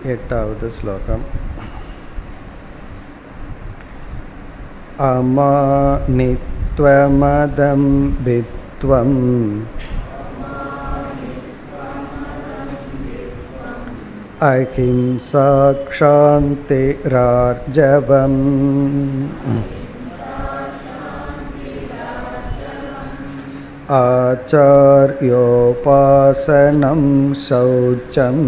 एटावद् श्लोकम् अमानित्वमदं वित्वम् अहिंसा क्षान्तिरार्जवम् आचार्योपासनं शौचम्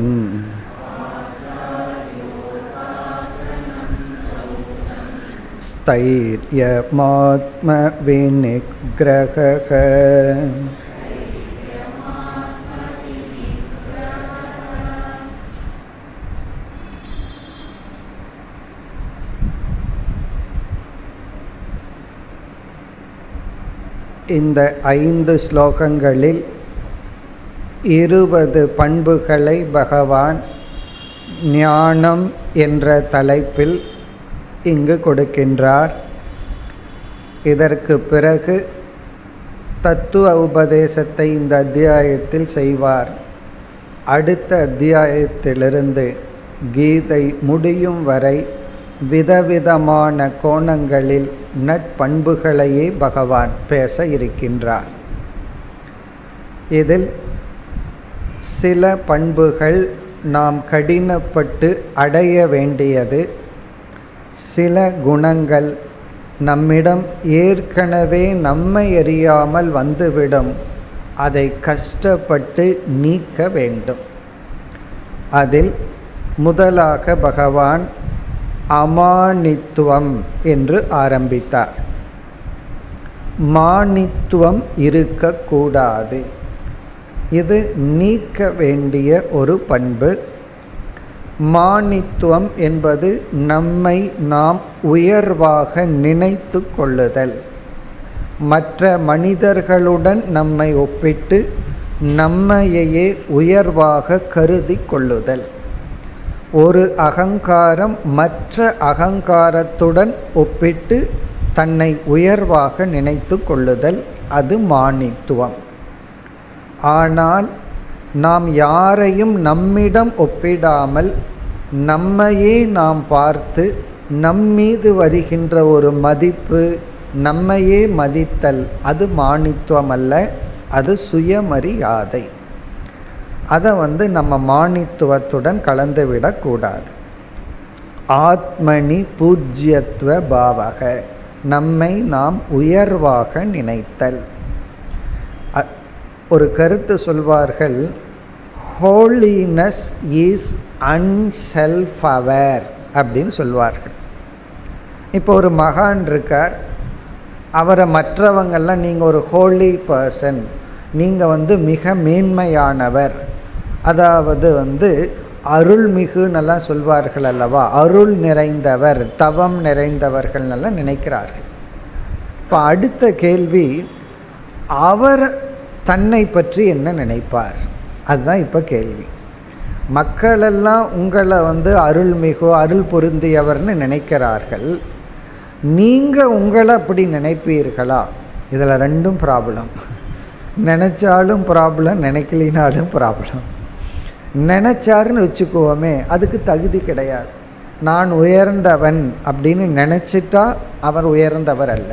स्थैर्यमात्मविनिग्रहः இந்த ஐந்து ஸ்லோகங்களில் இருபது பண்புகளை பகவான் ஞானம் என்ற தலைப்பில் இங்கு கொடுக்கின்றார் இதற்கு பிறகு தத்துவ உபதேசத்தை இந்த அத்தியாயத்தில் செய்வார் அடுத்த அத்தியாயத்திலிருந்து கீதை முடியும் வரை விதவிதமான கோணங்களில் நட்பண்புகளையே பகவான் பேச இருக்கின்றார் இதில் சில பண்புகள் நாம் கடினப்பட்டு அடைய வேண்டியது சில குணங்கள் நம்மிடம் ஏற்கனவே நம்மை அறியாமல் வந்துவிடும் அதை கஷ்டப்பட்டு நீக்க வேண்டும் அதில் முதலாக பகவான் அமானித்துவம் என்று ஆரம்பித்தார் மானித்துவம் இருக்கக்கூடாது இது நீக்க வேண்டிய ஒரு பண்பு மானித்துவம் என்பது நம்மை நாம் உயர்வாக நினைத்து கொள்ளுதல் மற்ற மனிதர்களுடன் நம்மை ஒப்பிட்டு நம்மையே உயர்வாக கருதி கொள்ளுதல் ஒரு அகங்காரம் மற்ற அகங்காரத்துடன் ஒப்பிட்டு தன்னை உயர்வாக நினைத்து கொள்ளுதல் அது மானித்துவம் ஆனால் நாம் யாரையும் நம்மிடம் ஒப்பிடாமல் நம்மையே நாம் பார்த்து நம்மீது வருகின்ற ஒரு மதிப்பு நம்மையே மதித்தல் அது மானித்துவம் அல்ல அது சுயமரியாதை அதை வந்து நம்ம மானித்துவத்துடன் கலந்துவிடக்கூடாது ஆத்மனி பூஜ்யத்துவ பாவக நம்மை நாம் உயர்வாக நினைத்தல் ஒரு கருத்து சொல்வார்கள் ஹோலினஸ் இஸ் அன்செல்ஃப் அவேர் அப்படின்னு சொல்வார்கள் இப்போ ஒரு மகான் இருக்கார் அவரை மற்றவங்கள்லாம் நீங்கள் ஒரு ஹோலி பர்சன் நீங்கள் வந்து மிக மேன்மையானவர் அதாவது வந்து அருள்மிகுன்னெல்லாம் சொல்வார்கள் அல்லவா அருள் நிறைந்தவர் தவம் நிறைந்தவர்கள்னெல்லாம் நினைக்கிறார்கள் இப்போ அடுத்த கேள்வி அவர் தன்னை பற்றி என்ன நினைப்பார் அதுதான் இப்போ கேள்வி மக்களெல்லாம் உங்களை வந்து அருள்மிகு அருள் பொருந்தியவர்னு நினைக்கிறார்கள் நீங்கள் உங்களை அப்படி நினைப்பீர்களா இதில் ரெண்டும் ப்ராப்ளம் நினச்சாலும் ப்ராப்ளம் நினைக்கலினாலும் ப்ராப்ளம் நினச்சாருன்னு வச்சுக்குவோமே அதுக்கு தகுதி கிடையாது நான் உயர்ந்தவன் அப்படின்னு நினச்சிட்டா அவர் உயர்ந்தவர் அல்ல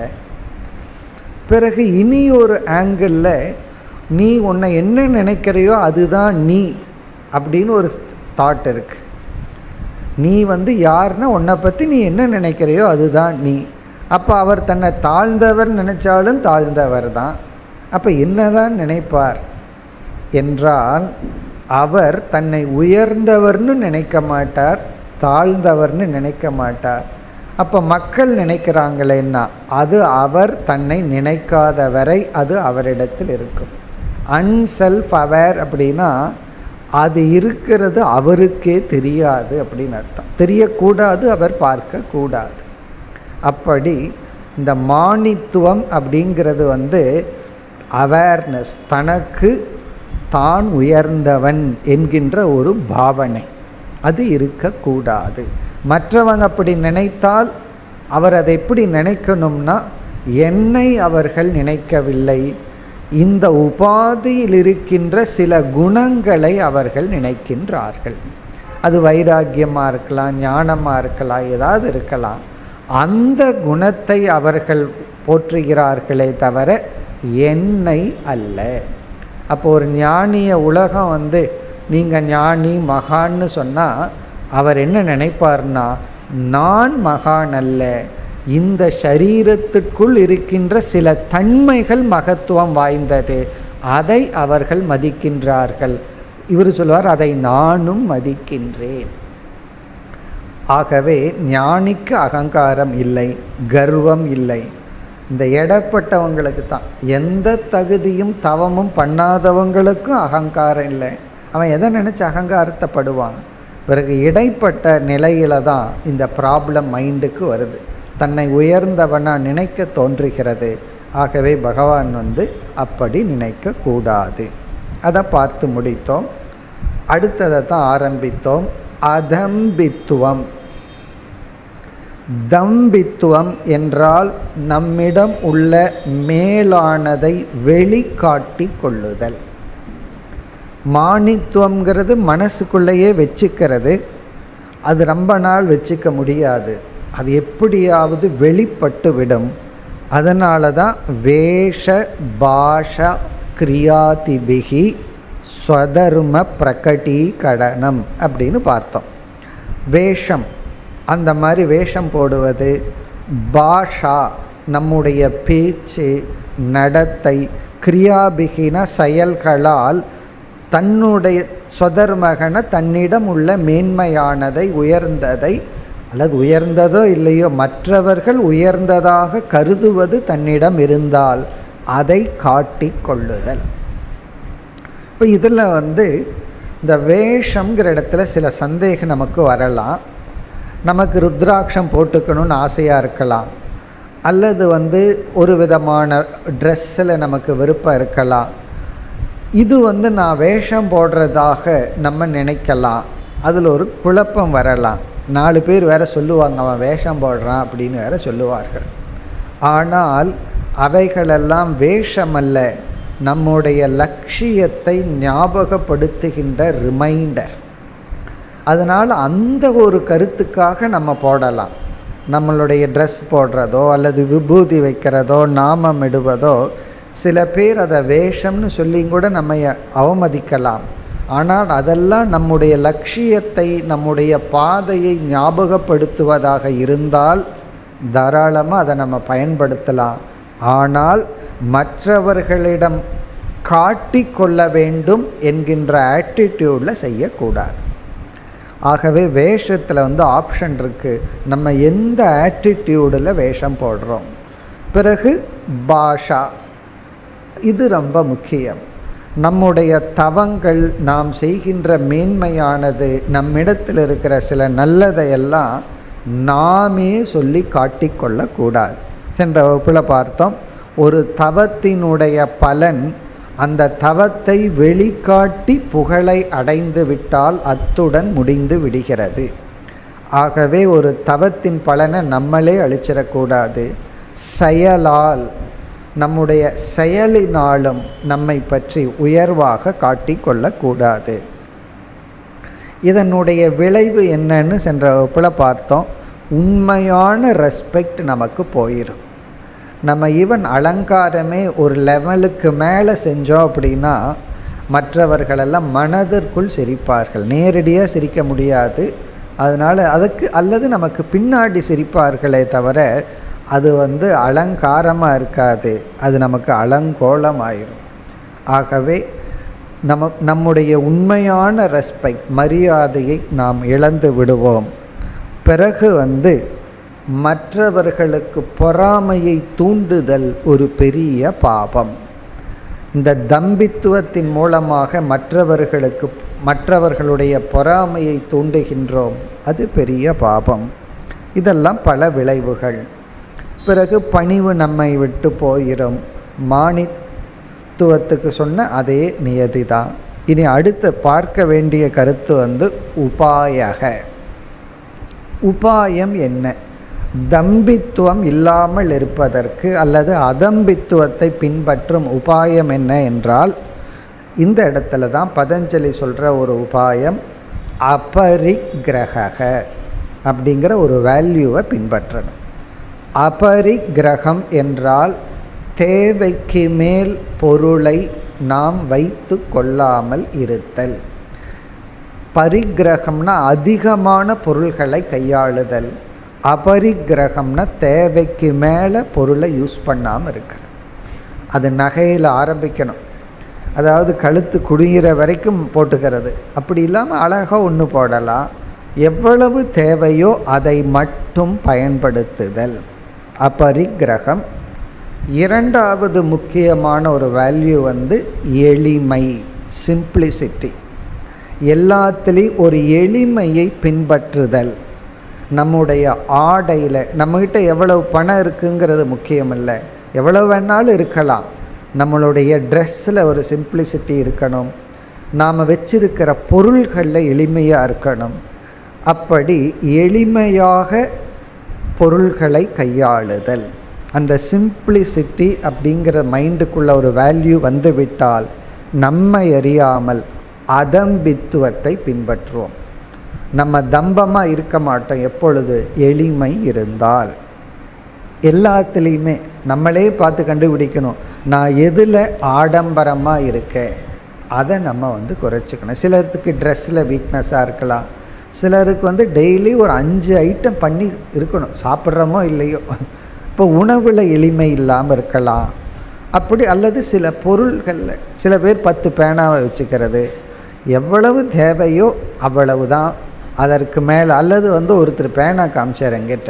பிறகு இனி ஒரு ஆங்கிளில் நீ உன்னை என்ன நினைக்கிறையோ அதுதான் நீ அப்படின்னு ஒரு தாட் இருக்கு நீ வந்து யாருன்னா உன்னை பற்றி நீ என்ன நினைக்கிறையோ அதுதான் நீ அப்போ அவர் தன்னை தாழ்ந்தவர் நினைச்சாலும் தாழ்ந்தவர் தான் அப்போ என்னதான் நினைப்பார் என்றால் அவர் தன்னை உயர்ந்தவர்னு நினைக்க மாட்டார் தாழ்ந்தவர்னு நினைக்க மாட்டார் அப்போ மக்கள் நினைக்கிறாங்களேன்னா அது அவர் தன்னை நினைக்காத வரை அது அவரிடத்தில் இருக்கும் அன்செல்ஃப் அவேர் அப்படின்னா அது இருக்கிறது அவருக்கே தெரியாது அப்படின்னு அர்த்தம் தெரியக்கூடாது அவர் பார்க்கக்கூடாது அப்படி இந்த மானித்துவம் அப்படிங்கிறது வந்து அவேர்னஸ் தனக்கு தான் உயர்ந்தவன் என்கின்ற ஒரு பாவனை அது இருக்கக்கூடாது மற்றவங்க அப்படி நினைத்தால் அவர் அதை எப்படி நினைக்கணும்னா என்னை அவர்கள் நினைக்கவில்லை இந்த உபாதியில் இருக்கின்ற சில குணங்களை அவர்கள் நினைக்கின்றார்கள் அது வைராக்கியமாக இருக்கலாம் ஞானமாக இருக்கலாம் ஏதாவது இருக்கலாம் அந்த குணத்தை அவர்கள் போற்றுகிறார்களே தவிர என்னை அல்ல அப்போ ஒரு ஞானிய உலகம் வந்து நீங்கள் ஞானி மகான்னு சொன்னால் அவர் என்ன நினைப்பார்னா நான் மகான் அல்ல இந்த சரீரத்திற்குள் இருக்கின்ற சில தன்மைகள் மகத்துவம் வாய்ந்தது அதை அவர்கள் மதிக்கின்றார்கள் இவர் சொல்வார் அதை நானும் மதிக்கின்றேன் ஆகவே ஞானிக்கு அகங்காரம் இல்லை கர்வம் இல்லை இந்த எடப்பட்டவங்களுக்கு தான் எந்த தகுதியும் தவமும் பண்ணாதவங்களுக்கும் அகங்காரம் இல்லை அவன் எதை நினச்சி அகங்காரத்தைப்படுவான் பிறகு இடைப்பட்ட நிலையில தான் இந்த ப்ராப்ளம் மைண்டுக்கு வருது தன்னை உயர்ந்தவனாக நினைக்க தோன்றுகிறது ஆகவே பகவான் வந்து அப்படி நினைக்கக்கூடாது அதை பார்த்து முடித்தோம் அடுத்ததை தான் ஆரம்பித்தோம் அதம்பித்துவம் தம்பித்துவம் என்றால் நம்மிடம் உள்ள மேலானதை வெளிக்காட்டி கொள்ளுதல் மானித்துவங்கிறது மனசுக்குள்ளேயே வச்சுக்கிறது அது ரொம்ப நாள் வச்சுக்க முடியாது அது எப்படியாவது வெளிப்பட்டு விடும் அதனால தான் வேஷ பாஷா கிரியாதிபிகி ஸ்வதர்ம பிரகடீகடனம் அப்படின்னு பார்த்தோம் வேஷம் அந்த மாதிரி வேஷம் போடுவது பாஷா நம்முடைய பேச்சு நடத்தை கிரியாபிகின செயல்களால் தன்னுடைய சொதர்மகன தன்னிடம் உள்ள மேன்மையானதை உயர்ந்ததை அல்லது உயர்ந்ததோ இல்லையோ மற்றவர்கள் உயர்ந்ததாக கருதுவது தன்னிடம் இருந்தால் அதை காட்டி கொள்ளுதல் இப்போ இதில் வந்து இந்த வேஷங்கிற இடத்துல சில சந்தேகம் நமக்கு வரலாம் நமக்கு ருத்ராட்சம் போட்டுக்கணும்னு ஆசையாக இருக்கலாம் அல்லது வந்து ஒரு விதமான ட்ரெஸ்ஸில் நமக்கு விருப்பம் இருக்கலாம் இது வந்து நான் வேஷம் போடுறதாக நம்ம நினைக்கலாம் அதில் ஒரு குழப்பம் வரலாம் நாலு பேர் வேற சொல்லுவாங்க அவன் வேஷம் போடுறான் அப்படின்னு வேற சொல்லுவார்கள் ஆனால் அவைகளெல்லாம் வேஷம் அல்ல நம்முடைய லட்சியத்தை ஞாபகப்படுத்துகின்ற ரிமைண்டர் அதனால் அந்த ஒரு கருத்துக்காக நம்ம போடலாம் நம்மளுடைய ட்ரெஸ் போடுறதோ அல்லது விபூதி வைக்கிறதோ நாமம் இடுவதோ சில பேர் அதை வேஷம்னு சொல்லி கூட நம்ம அவமதிக்கலாம் ஆனால் அதெல்லாம் நம்முடைய லட்சியத்தை நம்முடைய பாதையை ஞாபகப்படுத்துவதாக இருந்தால் தாராளமாக அதை நம்ம பயன்படுத்தலாம் ஆனால் மற்றவர்களிடம் காட்டி கொள்ள வேண்டும் என்கின்ற ஆட்டிடியூடில் செய்யக்கூடாது ஆகவே வேஷத்தில் வந்து ஆப்ஷன் இருக்குது நம்ம எந்த ஆட்டிடியூடில் வேஷம் போடுறோம் பிறகு பாஷா இது ரொம்ப முக்கியம் நம்முடைய தவங்கள் நாம் செய்கின்ற மேன்மையானது நம்மிடத்தில் இருக்கிற சில நல்லதையெல்லாம் நாமே சொல்லி காட்டிக்கொள்ளக்கூடாது சென்ற வகுப்பில் பார்த்தோம் ஒரு தவத்தினுடைய பலன் அந்த தவத்தை வெளிக்காட்டி புகழை அடைந்து விட்டால் அத்துடன் முடிந்து விடுகிறது ஆகவே ஒரு தவத்தின் பலனை நம்மளே அழிச்சிடக்கூடாது செயலால் நம்முடைய செயலினாலும் நம்மை பற்றி உயர்வாக காட்டிக்கொள்ளக்கூடாது இதனுடைய விளைவு என்னன்னு சென்ற வகுப்பில் பார்த்தோம் உண்மையான ரெஸ்பெக்ட் நமக்கு போயிடும் நம்ம ஈவன் அலங்காரமே ஒரு லெவலுக்கு மேலே செஞ்சோம் அப்படின்னா மற்றவர்களெல்லாம் மனதிற்குள் சிரிப்பார்கள் நேரடியாக சிரிக்க முடியாது அதனால் அதுக்கு அல்லது நமக்கு பின்னாடி சிரிப்பார்களே தவிர அது வந்து அலங்காரமாக இருக்காது அது நமக்கு அலங்கோலம் ஆயிரும் ஆகவே நம்ம நம்முடைய உண்மையான ரெஸ்பெக்ட் மரியாதையை நாம் இழந்து விடுவோம் பிறகு வந்து மற்றவர்களுக்கு பொறாமையை தூண்டுதல் ஒரு பெரிய பாபம் இந்த தம்பித்துவத்தின் மூலமாக மற்றவர்களுக்கு மற்றவர்களுடைய பொறாமையை தூண்டுகின்றோம் அது பெரிய பாபம் இதெல்லாம் பல விளைவுகள் பிறகு பணிவு நம்மை விட்டு போயிடும் மானித்துவத்துக்கு சொன்ன அதே நியதி தான் இனி அடுத்து பார்க்க வேண்டிய கருத்து வந்து உபாயக உபாயம் என்ன தம்பித்துவம் இல்லாமல் இருப்பதற்கு அல்லது அதம்பித்துவத்தை பின்பற்றும் உபாயம் என்ன என்றால் இந்த இடத்துல தான் பதஞ்சலி சொல்கிற ஒரு உபாயம் அபரிக்கிரக அப்படிங்கிற ஒரு வேல்யூவை பின்பற்றணும் அபரிக்கிரகம் என்றால் தேவைக்கு மேல் பொருளை நாம் வைத்து கொள்ளாமல் இருத்தல் பரிக்கிரகம்னா அதிகமான பொருள்களை கையாளுதல் அபரிக்கிரகம்னா தேவைக்கு மேலே பொருளை யூஸ் பண்ணாமல் இருக்கிறது அது நகையில் ஆரம்பிக்கணும் அதாவது கழுத்து குடுங்கிற வரைக்கும் போட்டுக்கிறது அப்படி இல்லாமல் அழகாக ஒன்று போடலாம் எவ்வளவு தேவையோ அதை மட்டும் பயன்படுத்துதல் அபரிக்கிரகம் இரண்டாவது முக்கியமான ஒரு வேல்யூ வந்து எளிமை சிம்பிளிசிட்டி எல்லாத்துலேயும் ஒரு எளிமையை பின்பற்றுதல் நம்முடைய ஆடையில் நம்மக்கிட்ட எவ்வளவு பணம் இருக்குங்கிறது முக்கியம் இல்லை எவ்வளோ வேணாலும் இருக்கலாம் நம்மளுடைய ட்ரெஸ்ஸில் ஒரு சிம்பிளிசிட்டி இருக்கணும் நாம் வச்சிருக்கிற பொருள்களில் எளிமையாக இருக்கணும் அப்படி எளிமையாக பொருள்களை கையாளுதல் அந்த சிம்பிளிசிட்டி அப்படிங்கிற மைண்டுக்குள்ள ஒரு வேல்யூ வந்துவிட்டால் நம்மை அறியாமல் அதம்பித்துவத்தை பின்பற்றுவோம் நம்ம தம்பமாக இருக்க மாட்டோம் எப்பொழுது எளிமை இருந்தால் எல்லாத்துலேயுமே நம்மளே பார்த்து கண்டுபிடிக்கணும் நான் எதில் ஆடம்பரமாக இருக்கேன் அதை நம்ம வந்து குறைச்சிக்கணும் சிலருக்கு ட்ரெஸ்ஸில் வீக்னஸாக இருக்கலாம் சிலருக்கு வந்து டெய்லி ஒரு அஞ்சு ஐட்டம் பண்ணி இருக்கணும் சாப்பிட்றோமோ இல்லையோ இப்போ உணவில் எளிமை இல்லாமல் இருக்கலாம் அப்படி அல்லது சில பொருள்களில் சில பேர் பத்து பேனாவை வச்சுக்கிறது எவ்வளவு தேவையோ அவ்வளவு தான் அதற்கு மேலே அல்லது வந்து ஒருத்தர் பேனா காமிச்சார் எங்கிட்ட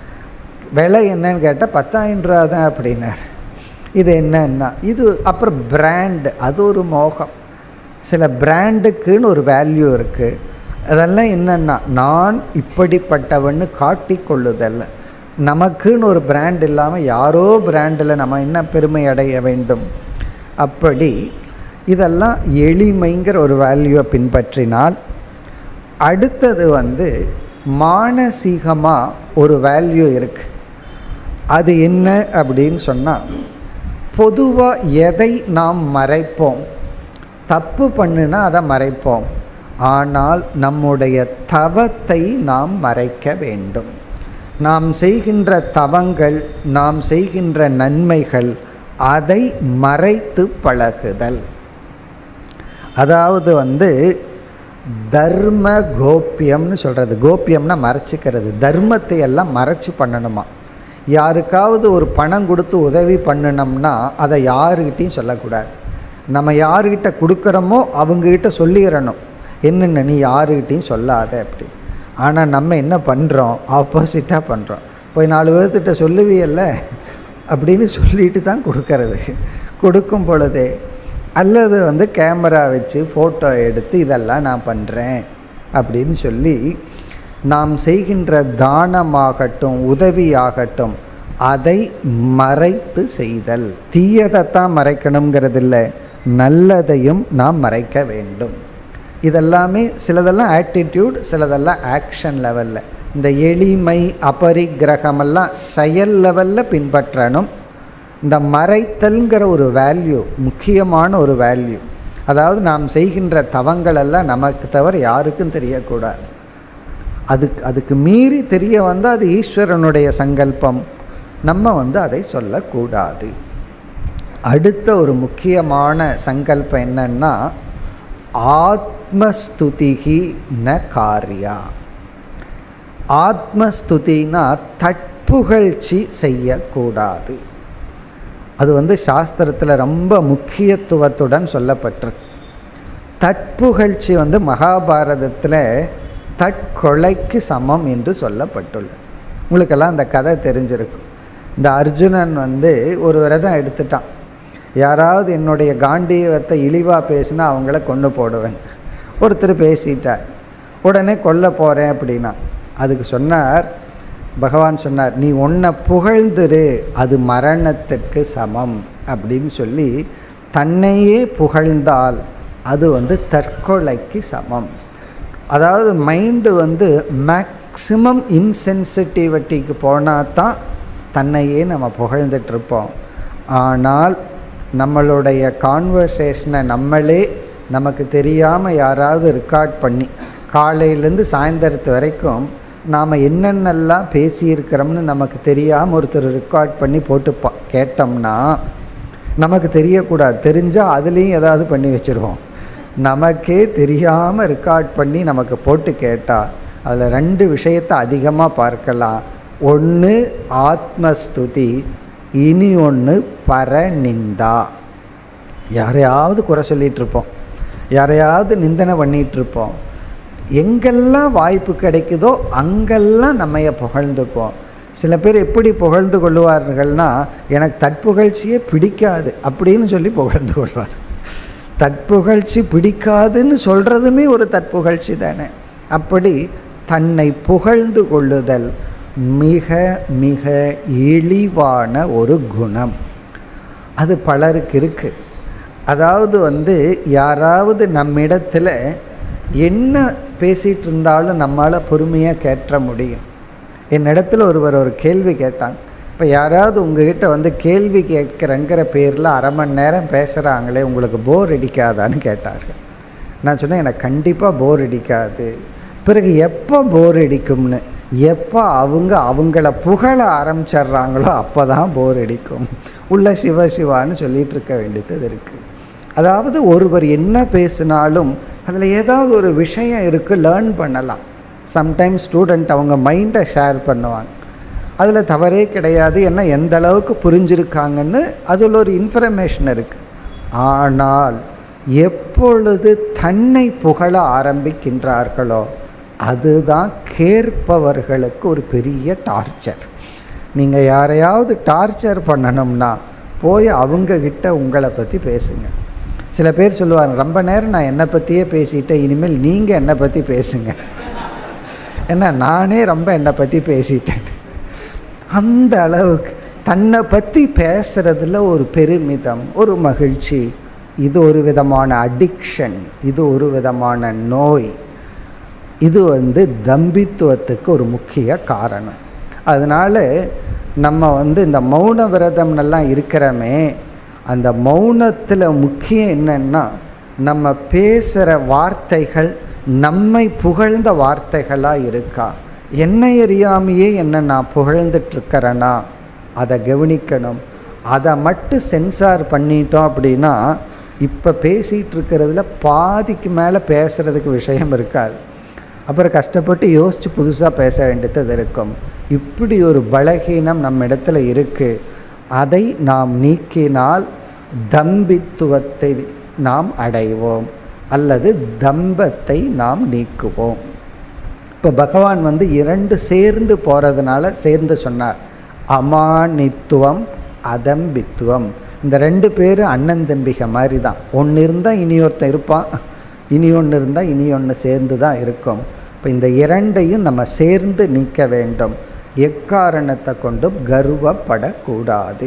விலை என்னன்னு கேட்டால் பத்தாயிரம் ரூபா தான் அப்படின்னார் இது என்னன்னா இது அப்புறம் பிராண்டு அது ஒரு மோகம் சில பிராண்டுக்குன்னு ஒரு வேல்யூ இருக்குது அதெல்லாம் என்னென்னா நான் இப்படிப்பட்டவன்னு காட்டிக்கொள்ளுதல்ல நமக்குன்னு ஒரு பிராண்ட் இல்லாமல் யாரோ பிராண்டில் நம்ம என்ன பெருமை அடைய வேண்டும் அப்படி இதெல்லாம் எளிமைங்கிற ஒரு வேல்யூவை பின்பற்றினால் அடுத்தது வந்து மானசீகமாக ஒரு வேல்யூ இருக்குது அது என்ன அப்படின்னு சொன்னால் பொதுவாக எதை நாம் மறைப்போம் தப்பு பண்ணுனா அதை மறைப்போம் ஆனால் நம்முடைய தவத்தை நாம் மறைக்க வேண்டும் நாம் செய்கின்ற தவங்கள் நாம் செய்கின்ற நன்மைகள் அதை மறைத்து பழகுதல் அதாவது வந்து தர்ம கோப்பியம்னு சொல்கிறது கோப்பியம்னா மறைச்சிக்கிறது தர்மத்தை எல்லாம் மறைச்சி பண்ணணுமா யாருக்காவது ஒரு பணம் கொடுத்து உதவி பண்ணினோம்னா அதை யாருக்கிட்டையும் சொல்லக்கூடாது நம்ம யாருக்கிட்ட கொடுக்குறோமோ அவங்கக்கிட்ட சொல்லிடணும் என்னென்ன நீ யாருக்கிட்டையும் சொல்லாத அப்படி ஆனால் நம்ம என்ன பண்ணுறோம் ஆப்போசிட்டாக பண்ணுறோம் போய் நாலு பேர்த்திட்ட சொல்லுவியல்ல அப்படின்னு சொல்லிட்டு தான் கொடுக்கறது கொடுக்கும் பொழுதே அல்லது வந்து கேமரா வச்சு ஃபோட்டோ எடுத்து இதெல்லாம் நான் பண்ணுறேன் அப்படின்னு சொல்லி நாம் செய்கின்ற தானமாகட்டும் உதவியாகட்டும் அதை மறைத்து செய்தல் தீயதைத்தான் மறைக்கணுங்கிறது இல்லை நல்லதையும் நாம் மறைக்க வேண்டும் இதெல்லாமே சிலதெல்லாம் ஆட்டிடியூட் சிலதெல்லாம் ஆக்ஷன் லெவலில் இந்த எளிமை அபரிக்கிரகமெல்லாம் செயல் லெவலில் பின்பற்றணும் இந்த மறைத்தல்ங்கிற ஒரு வேல்யூ முக்கியமான ஒரு வேல்யூ அதாவது நாம் செய்கின்ற தவங்களெல்லாம் நமக்கு தவிர யாருக்கும் தெரியக்கூடாது அதுக்கு அதுக்கு மீறி தெரிய வந்தால் அது ஈஸ்வரனுடைய சங்கல்பம் நம்ம வந்து அதை சொல்லக்கூடாது அடுத்த ஒரு முக்கியமான சங்கல்பம் என்னன்னா ஆத்மஸ்துதிகி ந காரியா ஆத்மஸ்துதினா தட்புகழ்ச்சி செய்யக்கூடாது அது வந்து சாஸ்திரத்தில் ரொம்ப முக்கியத்துவத்துடன் சொல்லப்பட்டிருக்கு தட்புகழ்ச்சி வந்து மகாபாரதத்தில் தற்கொலைக்கு சமம் என்று சொல்லப்பட்டுள்ளது உங்களுக்கெல்லாம் அந்த கதை தெரிஞ்சிருக்கும் இந்த அர்ஜுனன் வந்து ஒரு விரதம் எடுத்துட்டான் யாராவது என்னுடைய காண்டீவத்தை இழிவாக பேசினா அவங்கள கொண்டு போடுவேன் ஒருத்தர் பேசிட்டார் உடனே கொல்ல போகிறேன் அப்படின்னா அதுக்கு சொன்னார் பகவான் சொன்னார் நீ உன்னை புகழ்ந்துரு அது மரணத்திற்கு சமம் அப்படின்னு சொல்லி தன்னையே புகழ்ந்தால் அது வந்து தற்கொலைக்கு சமம் அதாவது மைண்டு வந்து மேக்சிமம் இன்சென்சிட்டிவிட்டிக்கு போனால் தான் தன்னையே நம்ம புகழ்ந்துட்டுருப்போம் ஆனால் நம்மளுடைய கான்வர்சேஷனை நம்மளே நமக்கு தெரியாமல் யாராவது ரெக்கார்ட் பண்ணி காலையிலேருந்து சாயந்தரத்து வரைக்கும் நாம் என்னென்னலாம் பேசியிருக்கிறோம்னு நமக்கு தெரியாமல் ஒருத்தர் ரெக்கார்ட் பண்ணி போட்டு பா கேட்டோம்னா நமக்கு தெரியக்கூடாது தெரிஞ்சால் அதுலேயும் ஏதாவது பண்ணி வச்சுருவோம் நமக்கே தெரியாமல் ரெக்கார்ட் பண்ணி நமக்கு போட்டு கேட்டால் அதில் ரெண்டு விஷயத்தை அதிகமாக பார்க்கலாம் ஒன்று ஆத்மஸ்துதி இனி ஒன்று பரநிந்தா யாரையாவது குறை சொல்லிகிட்டு இருப்போம் யாரையாவது நிந்தனை பண்ணிகிட்டு இருப்போம் எங்கெல்லாம் வாய்ப்பு கிடைக்குதோ அங்கெல்லாம் நம்மைய புகழ்ந்துக்குவோம் சில பேர் எப்படி புகழ்ந்து கொள்வார்கள்னா எனக்கு தற்புகழ்ச்சியே பிடிக்காது அப்படின்னு சொல்லி புகழ்ந்து கொள்வார் தற்புகழ்ச்சி பிடிக்காதுன்னு சொல்கிறதுமே ஒரு தற்புகழ்ச்சி தானே அப்படி தன்னை புகழ்ந்து கொள்ளுதல் மிக மிக இழிவான ஒரு குணம் அது பலருக்கு இருக்குது அதாவது வந்து யாராவது நம்மிடத்தில் என்ன பேசிகிட்டு இருந்தாலும் நம்மளால் பொறுமையாக கேட்ட முடியும் என்னிடத்துல ஒருவர் ஒரு கேள்வி கேட்டாங்க இப்போ யாராவது உங்ககிட்ட வந்து கேள்வி கேட்குறங்கிற பேரில் அரை மணி நேரம் பேசுகிறாங்களே உங்களுக்கு போர் அடிக்காதான்னு கேட்டார்கள் நான் சொன்னேன் எனக்கு கண்டிப்பாக போர் அடிக்காது பிறகு எப்போ போர் அடிக்கும்னு எப்போ அவங்க அவங்கள புகழ ஆரம்பிச்சிட்றாங்களோ அப்போ தான் போர் அடிக்கும் உள்ள சிவ சிவான்னு சொல்லிகிட்டு இருக்க வேண்டியது இருக்குது அதாவது ஒருவர் என்ன பேசினாலும் அதில் ஏதாவது ஒரு விஷயம் இருக்குது லேர்ன் பண்ணலாம் சம்டைம்ஸ் ஸ்டூடெண்ட் அவங்க மைண்டை ஷேர் பண்ணுவாங்க அதில் தவறே கிடையாது என்ன எந்த அளவுக்கு புரிஞ்சிருக்காங்கன்னு அதில் ஒரு இன்ஃபர்மேஷன் இருக்குது ஆனால் எப்பொழுது தன்னை புகழ ஆரம்பிக்கின்றார்களோ அதுதான் கேட்பவர்களுக்கு ஒரு பெரிய டார்ச்சர் நீங்கள் யாரையாவது டார்ச்சர் பண்ணணும்னா போய் அவங்கக்கிட்ட உங்களை பற்றி பேசுங்க சில பேர் சொல்லுவாங்க ரொம்ப நேரம் நான் என்னை பற்றியே பேசிட்டேன் இனிமேல் நீங்கள் என்னை பற்றி பேசுங்க ஏன்னா நானே ரொம்ப என்னை பற்றி பேசிட்டேன் அந்த அளவுக்கு தன்னை பற்றி பேசுகிறதுல ஒரு பெருமிதம் ஒரு மகிழ்ச்சி இது ஒரு விதமான அடிக்ஷன் இது ஒரு விதமான நோய் இது வந்து தம்பித்துவத்துக்கு ஒரு முக்கிய காரணம் அதனால் நம்ம வந்து இந்த மௌன விரதம்னெல்லாம் இருக்கிறோமே அந்த மௌனத்தில் முக்கியம் என்னன்னா நம்ம பேசுகிற வார்த்தைகள் நம்மை புகழ்ந்த வார்த்தைகளாக இருக்கா என்னை அறியாமையே என்ன நான் புகழ்ந்துட்டுருக்கிறேன்னா அதை கவனிக்கணும் அதை மட்டும் சென்சார் பண்ணிட்டோம் அப்படின்னா இப்போ பேசிகிட்டு இருக்கிறதுல பாதிக்கு மேலே பேசுகிறதுக்கு விஷயம் இருக்காது அப்புறம் கஷ்டப்பட்டு யோசித்து புதுசாக பேச வேண்டியது இருக்கும் இப்படி ஒரு பலகீனம் நம்ம இடத்துல இருக்குது அதை நாம் நீக்கினால் தம்பித்துவத்தை நாம் அடைவோம் அல்லது தம்பத்தை நாம் நீக்குவோம் இப்போ பகவான் வந்து இரண்டு சேர்ந்து போகிறதுனால சேர்ந்து சொன்னார் அமானித்துவம் அதம்பித்துவம் இந்த ரெண்டு பேரும் அண்ணன் தம்பிக மாதிரி தான் ஒன்று இருந்தால் இனி ஒருத்தன் இருப்பான் இனி ஒன்று இருந்தால் இனி ஒன்று சேர்ந்து தான் இருக்கும் இப்போ இந்த இரண்டையும் நம்ம சேர்ந்து நீக்க வேண்டும் எக்காரணத்தை கொண்டும் கர்வப்படக்கூடாது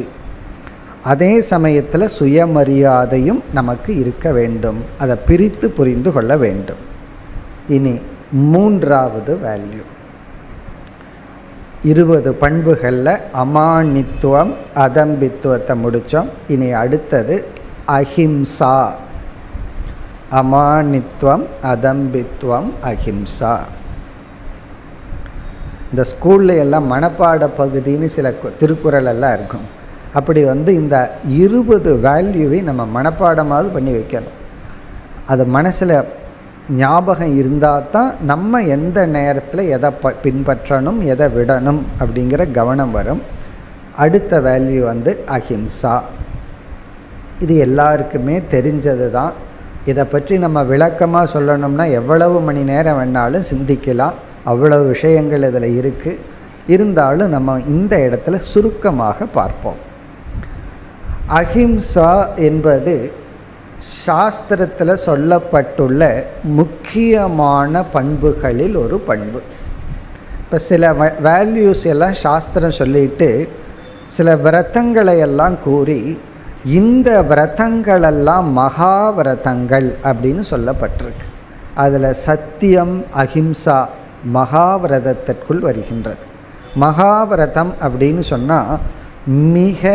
அதே சமயத்தில் சுயமரியாதையும் நமக்கு இருக்க வேண்டும் அதை பிரித்து புரிந்து கொள்ள வேண்டும் இனி மூன்றாவது வேல்யூ இருபது பண்புகளில் அமானித்துவம் அதம்பித்துவத்தை முடித்தோம் இனி அடுத்தது அஹிம்சா அமானித்துவம் அதம்பித்துவம் அஹிம்சா இந்த ஸ்கூல்ல எல்லாம் மனப்பாட பகுதின்னு சில திருக்குறள் எல்லாம் இருக்கும் அப்படி வந்து இந்த இருபது வேல்யூவை நம்ம மனப்பாடமாவது பண்ணி வைக்கணும் அது மனசில் ஞாபகம் இருந்தால் தான் நம்ம எந்த நேரத்தில் எதை ப பின்பற்றணும் எதை விடணும் அப்படிங்கிற கவனம் வரும் அடுத்த வேல்யூ வந்து அஹிம்சா இது எல்லாருக்குமே தெரிஞ்சது தான் இதை பற்றி நம்ம விளக்கமாக சொல்லணும்னா எவ்வளவு மணி நேரம் வேணாலும் சிந்திக்கலாம் அவ்வளவு விஷயங்கள் இதில் இருக்குது இருந்தாலும் நம்ம இந்த இடத்துல சுருக்கமாக பார்ப்போம் அஹிம்சா என்பது சாஸ்திரத்தில் சொல்லப்பட்டுள்ள முக்கியமான பண்புகளில் ஒரு பண்பு இப்போ சில வேல்யூஸ் எல்லாம் சாஸ்திரம் சொல்லிட்டு சில விரதங்களை எல்லாம் கூறி இந்த விரதங்களெல்லாம் மகா விரதங்கள் அப்படின்னு சொல்லப்பட்டிருக்கு அதில் சத்தியம் அஹிம்சா மகாவிரதத்திற்குள் வருகின்றது மகாவிரதம் அப்படின்னு சொன்னால் மிக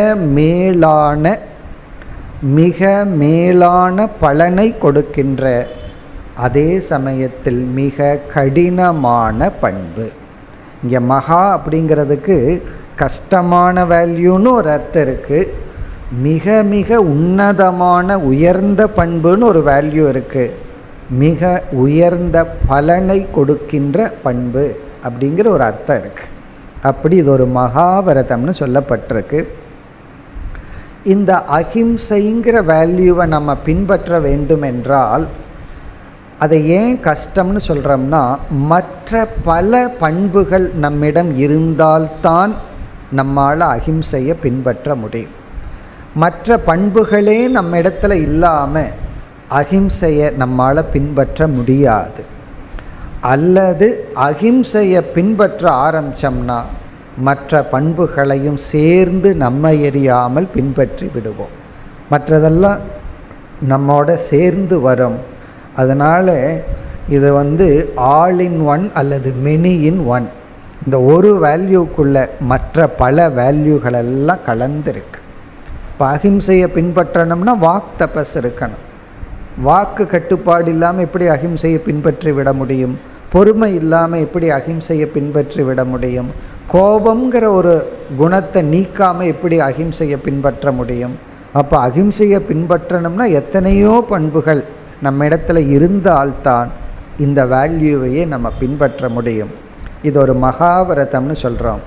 மேலான மிக மேலான பலனை கொடுக்கின்ற அதே சமயத்தில் மிக கடினமான பண்பு இங்கே மகா அப்படிங்கிறதுக்கு கஷ்டமான வேல்யூன்னு ஒரு அர்த்தம் இருக்குது மிக மிக உன்னதமான உயர்ந்த பண்புன்னு ஒரு வேல்யூ இருக்குது மிக உயர்ந்த பலனை கொடுக்கின்ற பண்பு அப்படிங்கிற ஒரு அர்த்தம் இருக்குது அப்படி இது ஒரு மகாபரதம்னு சொல்லப்பட்டிருக்கு இந்த அஹிம்சைங்கிற வேல்யூவை நம்ம பின்பற்ற வேண்டும் என்றால் அதை ஏன் கஷ்டம்னு சொல்கிறோம்னா மற்ற பல பண்புகள் நம்மிடம் இருந்தால்தான் நம்மால் அஹிம்சையை பின்பற்ற முடியும் மற்ற பண்புகளே நம்ம இடத்துல இல்லாமல் அஹிம்சையை நம்மால் பின்பற்ற முடியாது அல்லது அஹிம்சையை பின்பற்ற ஆரம்பித்தோம்னா மற்ற பண்புகளையும் சேர்ந்து நம்ம எறியாமல் பின்பற்றி விடுவோம் மற்றதெல்லாம் நம்மோட சேர்ந்து வரும் அதனால் இது வந்து ஆல் இன் ஒன் அல்லது மெனி இன் ஒன் இந்த ஒரு வேல்யூக்குள்ள மற்ற பல வேல்யூகளெல்லாம் கலந்துருக்கு இப்போ அஹிம்சையை பின்பற்றணும்னா வாக் தபஸ் இருக்கணும் வாக்கு கட்டுப்பாடு இல்லாமல் எப்படி அஹிம்சையை பின்பற்றி விட முடியும் பொறுமை இல்லாமல் எப்படி அஹிம்சையை பின்பற்றி விட முடியும் கோபங்கிற ஒரு குணத்தை நீக்காமல் எப்படி அஹிம்சையை பின்பற்ற முடியும் அப்போ அஹிம்சையை பின்பற்றணும்னா எத்தனையோ பண்புகள் நம்ம இடத்துல இருந்தால்தான் இந்த வேல்யூவையே நம்ம பின்பற்ற முடியும் இது ஒரு மகாபரதம்னு சொல்கிறோம்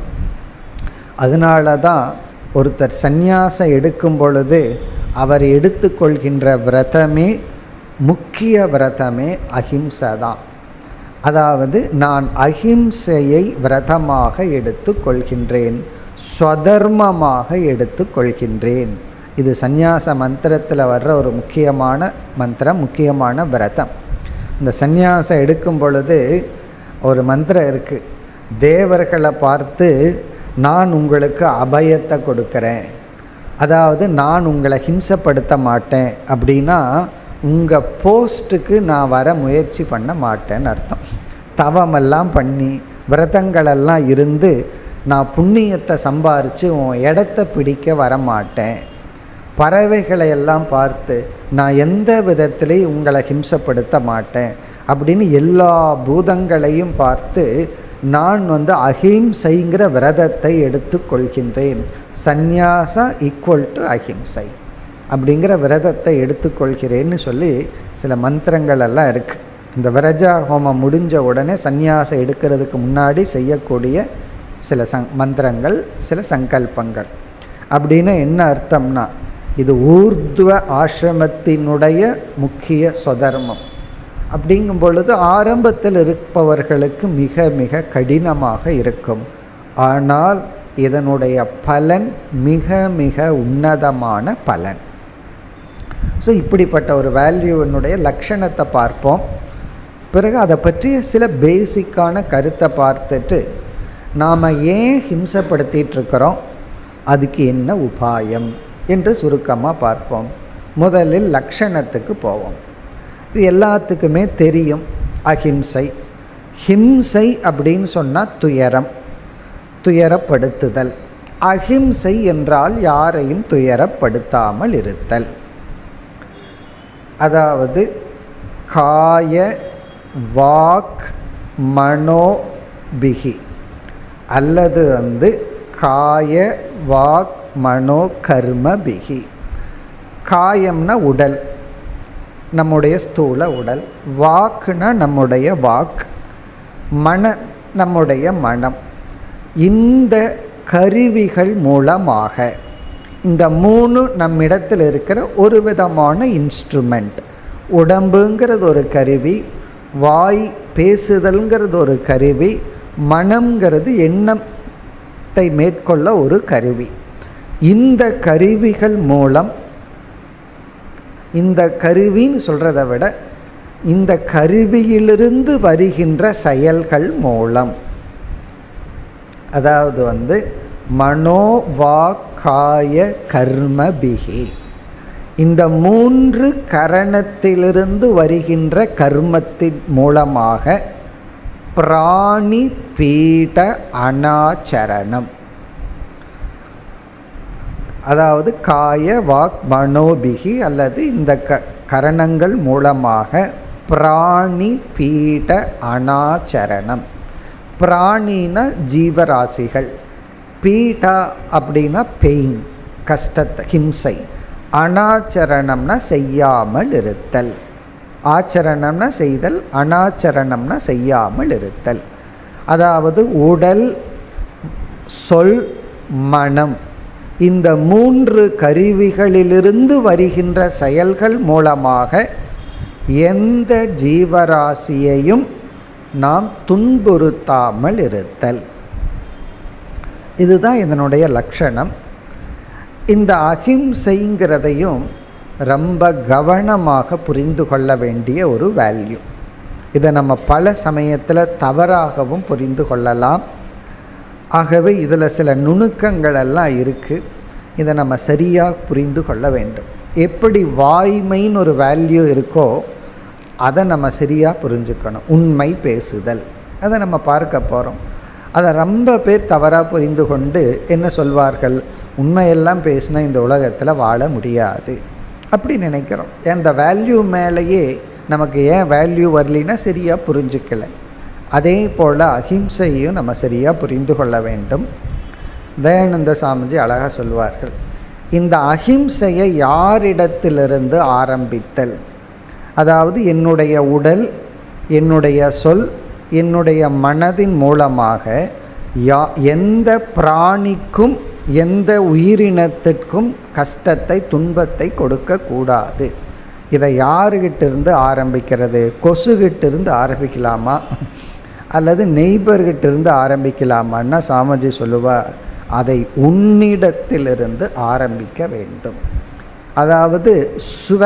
அதனால தான் ஒருத்தர் சந்நியாசம் எடுக்கும் பொழுது அவர் எடுத்துக்கொள்கின்ற விரதமே முக்கிய விரதமே அஹிம்சை தான் அதாவது நான் அஹிம்சையை விரதமாக எடுத்துக்கொள்கின்றேன் ஸ்வதர்மமாக எடுத்துக்கொள்கின்றேன் இது சந்நியாச மந்திரத்தில் வர்ற ஒரு முக்கியமான மந்திரம் முக்கியமான விரதம் இந்த சந்நியாசம் எடுக்கும் பொழுது ஒரு மந்திரம் இருக்குது தேவர்களை பார்த்து நான் உங்களுக்கு அபயத்தை கொடுக்குறேன் அதாவது நான் உங்களை ஹிம்சப்படுத்த மாட்டேன் அப்படின்னா உங்கள் போஸ்ட்டுக்கு நான் வர முயற்சி பண்ண மாட்டேன்னு அர்த்தம் தவமெல்லாம் பண்ணி விரதங்களெல்லாம் இருந்து நான் புண்ணியத்தை சம்பாரித்து உன் இடத்த பிடிக்க வர மாட்டேன் பறவைகளை எல்லாம் பார்த்து நான் எந்த விதத்திலையும் உங்களை ஹிம்சப்படுத்த மாட்டேன் அப்படின்னு எல்லா பூதங்களையும் பார்த்து நான் வந்து அஹிம்சைங்கிற விரதத்தை எடுத்துக்கொள்கின்றேன் சந்நியாசா ஈக்குவல் டு அஹிம்சை அப்படிங்கிற விரதத்தை எடுத்துக்கொள்கிறேன்னு சொல்லி சில மந்திரங்கள் எல்லாம் இருக்குது இந்த விரஜா ஹோமம் முடிஞ்ச உடனே சந்நியாசம் எடுக்கிறதுக்கு முன்னாடி செய்யக்கூடிய சில சங் மந்திரங்கள் சில சங்கல்பங்கள் அப்படின்னு என்ன அர்த்தம்னா இது ஊர்துவ ஆசிரமத்தினுடைய முக்கிய சொதர்மம் அப்படிங்கும் பொழுது ஆரம்பத்தில் இருப்பவர்களுக்கு மிக மிக கடினமாக இருக்கும் ஆனால் இதனுடைய பலன் மிக மிக உன்னதமான பலன் ஸோ இப்படிப்பட்ட ஒரு வேல்யூவினுடைய லட்சணத்தை பார்ப்போம் பிறகு அதை பற்றிய சில பேசிக்கான கருத்தை பார்த்துட்டு நாம் ஏன் ஹிம்சப்படுத்திட்டு இருக்கிறோம் அதுக்கு என்ன உபாயம் என்று சுருக்கமாக பார்ப்போம் முதலில் லக்ஷணத்துக்கு போவோம் இது எல்லாத்துக்குமே தெரியும் அஹிம்சை ஹிம்சை அப்படின்னு சொன்னால் துயரம் துயரப்படுத்துதல் அஹிம்சை என்றால் யாரையும் துயரப்படுத்தாமல் இருத்தல் அதாவது காய வாக் மனோபிகி அல்லது வந்து காய வாக் மனோ கர்மபிகி காயம்னா உடல் நம்முடைய ஸ்தூல உடல் வாக்குனா நம்முடைய வாக் மன நம்முடைய மனம் இந்த கருவிகள் மூலமாக இந்த மூணு நம்மிடத்தில் இருக்கிற ஒரு விதமான இன்ஸ்ட்ருமெண்ட் உடம்புங்கிறது ஒரு கருவி வாய் பேசுதல்ங்கிறது ஒரு கருவி மனம்ங்கிறது எண்ணத்தை மேற்கொள்ள ஒரு கருவி இந்த கருவிகள் மூலம் இந்த கருவின்னு சொல்கிறத விட இந்த கருவியிலிருந்து வருகின்ற செயல்கள் மூலம் அதாவது வந்து மனோவாக்காய கர்மபிகி இந்த மூன்று கரணத்திலிருந்து வருகின்ற கர்மத்தின் மூலமாக பிராணி பீட அனாச்சரணம் அதாவது காய வாக் மனோபிகி அல்லது இந்த க கரணங்கள் மூலமாக பிராணி பீட அனாச்சரணம் பிராணினா ஜீவராசிகள் பீடா அப்படின்னா பெயின் கஷ்டத்தை ஹிம்சை அனாச்சரணம்னா செய்யாமல் இருத்தல் ஆச்சரணம்னா செய்தல் அனாச்சரணம்னா செய்யாமல் இருத்தல் அதாவது உடல் சொல் மனம் இந்த மூன்று கருவிகளிலிருந்து வருகின்ற செயல்கள் மூலமாக எந்த ஜீவராசியையும் நாம் துன்புறுத்தாமல் இருத்தல் இதுதான் இதனுடைய லட்சணம் இந்த அகிம்சைங்கிறதையும் ரொம்ப கவனமாக புரிந்து கொள்ள வேண்டிய ஒரு வேல்யூ இதை நம்ம பல சமயத்தில் தவறாகவும் புரிந்து கொள்ளலாம் ஆகவே இதில் சில நுணுக்கங்கள் எல்லாம் இருக்குது இதை நம்ம சரியாக புரிந்து கொள்ள வேண்டும் எப்படி வாய்மைன்னு ஒரு வேல்யூ இருக்கோ அதை நம்ம சரியாக புரிஞ்சுக்கணும் உண்மை பேசுதல் அதை நம்ம பார்க்க போகிறோம் அதை ரொம்ப பேர் தவறாக புரிந்து கொண்டு என்ன சொல்வார்கள் உண்மையெல்லாம் பேசினா இந்த உலகத்தில் வாழ முடியாது அப்படி நினைக்கிறோம் அந்த வேல்யூ மேலேயே நமக்கு ஏன் வேல்யூ வரலின்னா சரியாக புரிஞ்சுக்கல அதே போல் அஹிம்சையும் நம்ம சரியாக புரிந்து கொள்ள வேண்டும் தயானந்த சாமிஜி அழகாக சொல்வார்கள் இந்த அஹிம்சையை யாரிடத்திலிருந்து ஆரம்பித்தல் அதாவது என்னுடைய உடல் என்னுடைய சொல் என்னுடைய மனதின் மூலமாக யா எந்த பிராணிக்கும் எந்த உயிரினத்திற்கும் கஷ்டத்தை துன்பத்தை கொடுக்கக்கூடாது இதை யாருக்கிட்டிருந்து ஆரம்பிக்கிறது கொசுகிட்டிருந்து ஆரம்பிக்கலாமா அல்லது நெய்பர்கிட்டிருந்து ஆரம்பிக்கலாமான்னா சாமஜி சொல்லுவார் அதை உன்னிடத்திலிருந்து ஆரம்பிக்க வேண்டும் அதாவது ஸ்வ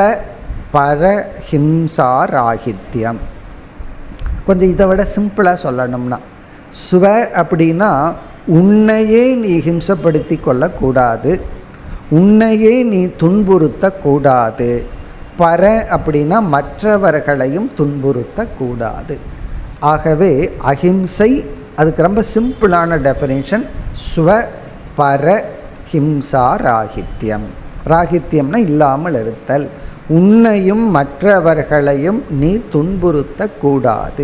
பரஹிம்சாராகித்யம் கொஞ்சம் இதை விட சிம்பிளாக சொல்லணும்னா ஸ்வ அப்படின்னா உன்னையே நீ ஹிம்சப்படுத்தி கொள்ளக்கூடாது உன்னையே நீ துன்புறுத்தக்கூடாது பர அப்படின்னா மற்றவர்களையும் துன்புறுத்தக்கூடாது ஆகவே அஹிம்சை அதுக்கு ரொம்ப சிம்பிளான டெஃபினேஷன் ஸ்வ பர ஹிம்சா ராகித்யம் ராகித்யம்னா இல்லாமல் இருத்தல் உன்னையும் மற்றவர்களையும் நீ துன்புறுத்தக்கூடாது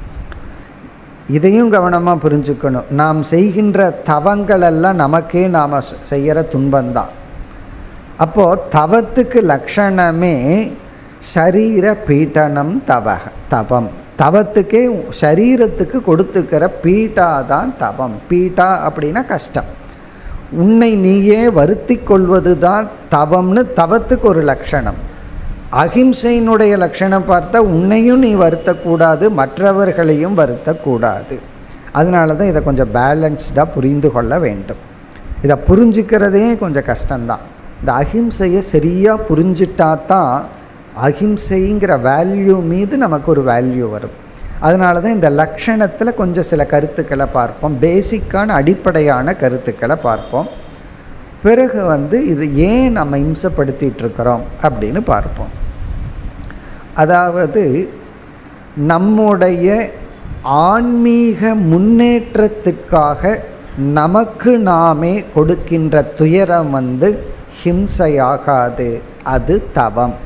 இதையும் கவனமாக புரிஞ்சுக்கணும் நாம் செய்கின்ற தவங்களெல்லாம் நமக்கே நாம் செய்கிற துன்பந்தான் அப்போது தவத்துக்கு லக்ஷணமே சரீர பீட்டனம் தவ தவம் தவத்துக்கே சரீரத்துக்கு கொடுத்துக்கிற பீட்டா தான் தவம் பீட்டா அப்படின்னா கஷ்டம் உன்னை நீயே வருத்தி கொள்வது தான் தவம்னு தவத்துக்கு ஒரு லட்சணம் அகிம்சையினுடைய லட்சணம் பார்த்தா உன்னையும் நீ வருத்தக்கூடாது மற்றவர்களையும் வருத்தக்கூடாது அதனால தான் இதை கொஞ்சம் பேலன்ஸ்டாக புரிந்து கொள்ள வேண்டும் இதை புரிஞ்சுக்கிறதே கொஞ்சம் கஷ்டம்தான் இந்த அஹிம்சையை சரியாக புரிஞ்சிட்டா தான் அஹிம்சைங்கிற வேல்யூ மீது நமக்கு ஒரு வேல்யூ வரும் அதனால தான் இந்த லக்ஷணத்தில் கொஞ்சம் சில கருத்துக்களை பார்ப்போம் பேசிக்கான அடிப்படையான கருத்துக்களை பார்ப்போம் பிறகு வந்து இது ஏன் நம்ம இம்சப்படுத்திட்டு இருக்கிறோம் அப்படின்னு பார்ப்போம் அதாவது நம்முடைய ஆன்மீக முன்னேற்றத்துக்காக நமக்கு நாமே கொடுக்கின்ற துயரம் வந்து ஹிம்சையாகாது அது தவம்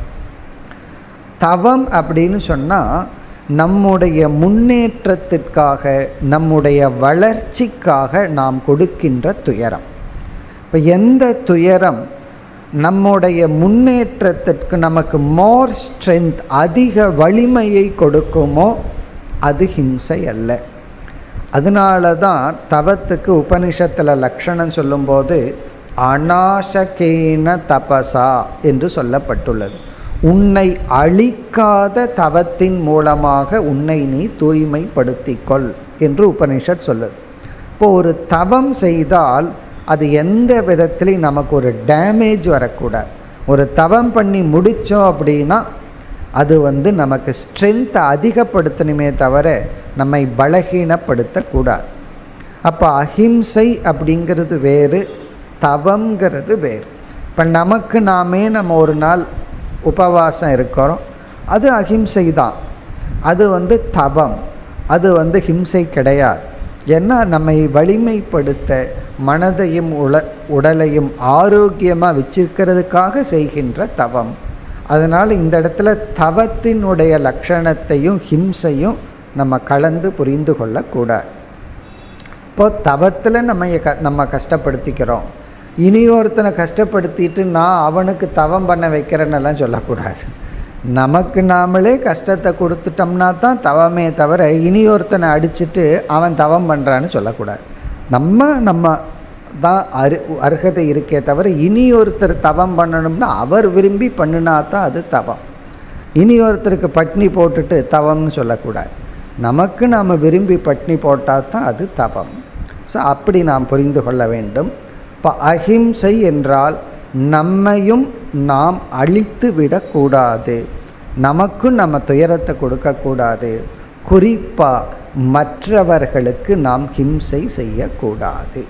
தவம் அப்படின்னு சொன்னால் நம்முடைய முன்னேற்றத்திற்காக நம்முடைய வளர்ச்சிக்காக நாம் கொடுக்கின்ற துயரம் இப்போ எந்த துயரம் நம்முடைய முன்னேற்றத்திற்கு நமக்கு மோர் ஸ்ட்ரென்த் அதிக வலிமையை கொடுக்குமோ அது ஹிம்சை அல்ல அதனால தான் தவத்துக்கு உபனிஷத்தில் லக்ஷணம் சொல்லும்போது அநாசகேன தபசா என்று சொல்லப்பட்டுள்ளது உன்னை அழிக்காத தவத்தின் மூலமாக உன்னை நீ தூய்மைப்படுத்திக்கொள் என்று உபனிஷத் சொல்லுது இப்போ ஒரு தவம் செய்தால் அது எந்த விதத்துலையும் நமக்கு ஒரு டேமேஜ் வரக்கூடாது ஒரு தவம் பண்ணி முடித்தோம் அப்படின்னா அது வந்து நமக்கு ஸ்ட்ரென்த்தை அதிகப்படுத்தணுமே தவிர நம்மை பலகீனப்படுத்தக்கூடாது அப்போ அஹிம்சை அப்படிங்கிறது வேறு தவங்கிறது வேறு இப்போ நமக்கு நாமே நம்ம ஒரு நாள் உபவாசம் இருக்கிறோம் அது அஹிம்சை தான் அது வந்து தவம் அது வந்து ஹிம்சை கிடையாது ஏன்னா நம்மை வலிமைப்படுத்த மனதையும் உல உடலையும் ஆரோக்கியமாக வச்சிருக்கிறதுக்காக செய்கின்ற தவம் அதனால் இந்த இடத்துல தவத்தினுடைய லட்சணத்தையும் ஹிம்சையும் நம்ம கலந்து புரிந்து கொள்ளக்கூடாது இப்போ தவத்தில் நம்ம க நம்ம கஷ்டப்படுத்திக்கிறோம் இனி ஒருத்தனை கஷ்டப்படுத்திட்டு நான் அவனுக்கு தவம் பண்ண வைக்கிறேன்னெல்லாம் சொல்லக்கூடாது நமக்கு நாமளே கஷ்டத்தை கொடுத்துட்டோம்னா தான் தவமே தவிர இனி ஒருத்தனை அடிச்சுட்டு அவன் தவம் பண்ணுறான்னு சொல்லக்கூடாது நம்ம நம்ம தான் அரு அருகதை இருக்கே தவிர இனி ஒருத்தர் தவம் பண்ணணும்னா அவர் விரும்பி பண்ணினா தான் அது தவம் இனி ஒருத்தருக்கு பட்னி போட்டுட்டு தவம்னு சொல்லக்கூடாது நமக்கு நாம் விரும்பி பட்னி போட்டால் தான் அது தவம் ஸோ அப்படி நாம் புரிந்து கொள்ள வேண்டும் இப்போ அஹிம்சை என்றால் நம்மையும் நாம் அழித்து விடக்கூடாது நமக்கும் நம்ம துயரத்தை கொடுக்கக்கூடாது குறிப்பாக மற்றவர்களுக்கு நாம் ஹிம்சை செய்யக்கூடாது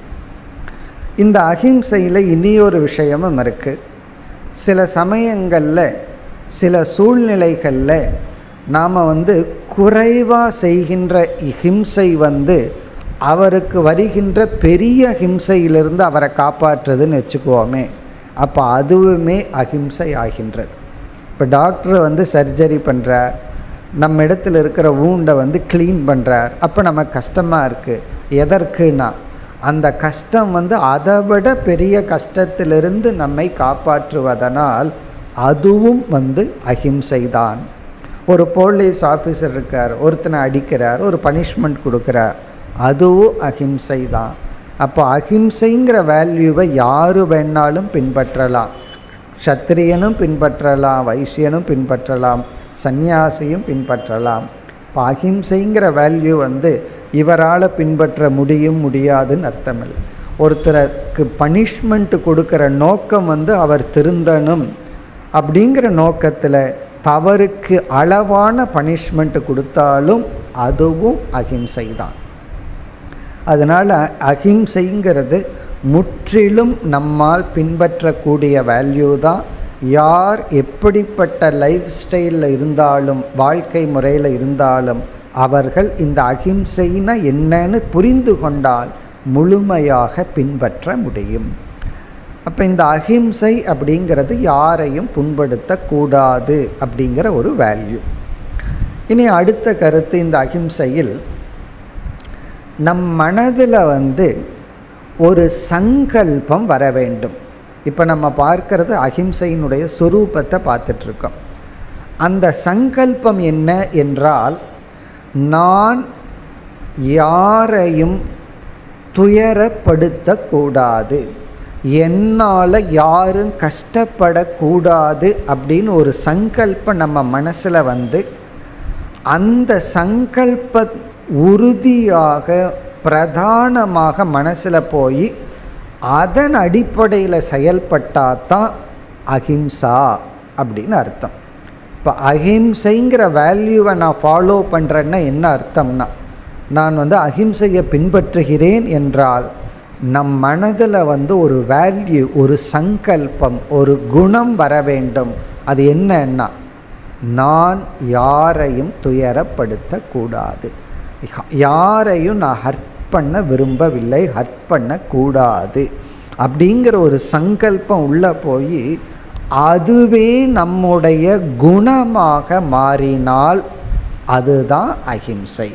இந்த அஹிம்சையில் இனியொரு விஷயமும் இருக்குது சில சமயங்களில் சில சூழ்நிலைகளில் நாம் வந்து குறைவாக செய்கின்ற ஹிம்சை வந்து அவருக்கு வருகின்ற பெரிய ஹிம்சையிலிருந்து அவரை காப்பாற்றுறதுன்னு வச்சுக்குவோமே அப்போ அதுவுமே அஹிம்சை ஆகின்றது இப்போ டாக்டர் வந்து சர்ஜரி பண்ணுறார் நம்ம இடத்துல இருக்கிற வூண்டை வந்து க்ளீன் பண்ணுறார் அப்போ நமக்கு கஷ்டமாக இருக்குது எதற்குனா அந்த கஷ்டம் வந்து அதை விட பெரிய கஷ்டத்திலிருந்து நம்மை காப்பாற்றுவதனால் அதுவும் வந்து அஹிம்சை தான் ஒரு போலீஸ் ஆஃபீஸர் இருக்கார் ஒருத்தனை அடிக்கிறார் ஒரு பனிஷ்மெண்ட் கொடுக்குறார் அதுவும் அஹிம்சை தான் அப்போ அஹிம்சைங்கிற வேல்யூவை யார் வேணாலும் பின்பற்றலாம் க்ஷத்திரியனும் பின்பற்றலாம் வைசியனும் பின்பற்றலாம் சந்நியாசியும் பின்பற்றலாம் இப்போ அஹிம்சைங்கிற வேல்யூ வந்து இவரால் பின்பற்ற முடியும் முடியாதுன்னு அர்த்தமில்லை ஒருத்தருக்கு பனிஷ்மெண்ட் கொடுக்குற நோக்கம் வந்து அவர் திருந்தணும் அப்படிங்கிற நோக்கத்தில் தவறுக்கு அளவான பனிஷ்மெண்ட் கொடுத்தாலும் அதுவும் அஹிம்சை தான் அதனால் அஹிம்சைங்கிறது முற்றிலும் நம்மால் பின்பற்றக்கூடிய வேல்யூ தான் யார் எப்படிப்பட்ட லைஃப் ஸ்டைலில் இருந்தாலும் வாழ்க்கை முறையில் இருந்தாலும் அவர்கள் இந்த அகிம்சைனா என்னன்னு புரிந்து கொண்டால் முழுமையாக பின்பற்ற முடியும் அப்போ இந்த அஹிம்சை அப்படிங்கிறது யாரையும் புண்படுத்தக்கூடாது அப்படிங்கிற ஒரு வேல்யூ இனி அடுத்த கருத்து இந்த அஹிம்சையில் நம் மனதில் வந்து ஒரு சங்கல்பம் வர வேண்டும் இப்போ நம்ம பார்க்கறது அஹிம்சையினுடைய சொரூபத்தை பார்த்துட்ருக்கோம் அந்த சங்கல்பம் என்ன என்றால் நான் யாரையும் துயரப்படுத்தக்கூடாது என்னால் யாரும் கஷ்டப்படக்கூடாது அப்படின்னு ஒரு சங்கல்பம் நம்ம மனசில் வந்து அந்த சங்கல்ப உறுதியாக பிரதானமாக மனசில் போய் அதன் அடிப்படையில் செயல்பட்டால் தான் அஹிம்சா அப்படின்னு அர்த்தம் இப்போ அஹிம்சைங்கிற வேல்யூவை நான் ஃபாலோ பண்ணுறேன்னா என்ன அர்த்தம்னா நான் வந்து அஹிம்சையை பின்பற்றுகிறேன் என்றால் நம் மனதில் வந்து ஒரு வேல்யூ ஒரு சங்கல்பம் ஒரு குணம் வர வேண்டும் அது என்னன்னா நான் யாரையும் துயரப்படுத்தக்கூடாது யாரையும் நான் ஹர்ட் பண்ண விரும்பவில்லை ஹர்ட் பண்ணக்கூடாது அப்படிங்கிற ஒரு சங்கல்பம் உள்ளே போய் அதுவே நம்முடைய குணமாக மாறினால் அதுதான் அஹிம்சை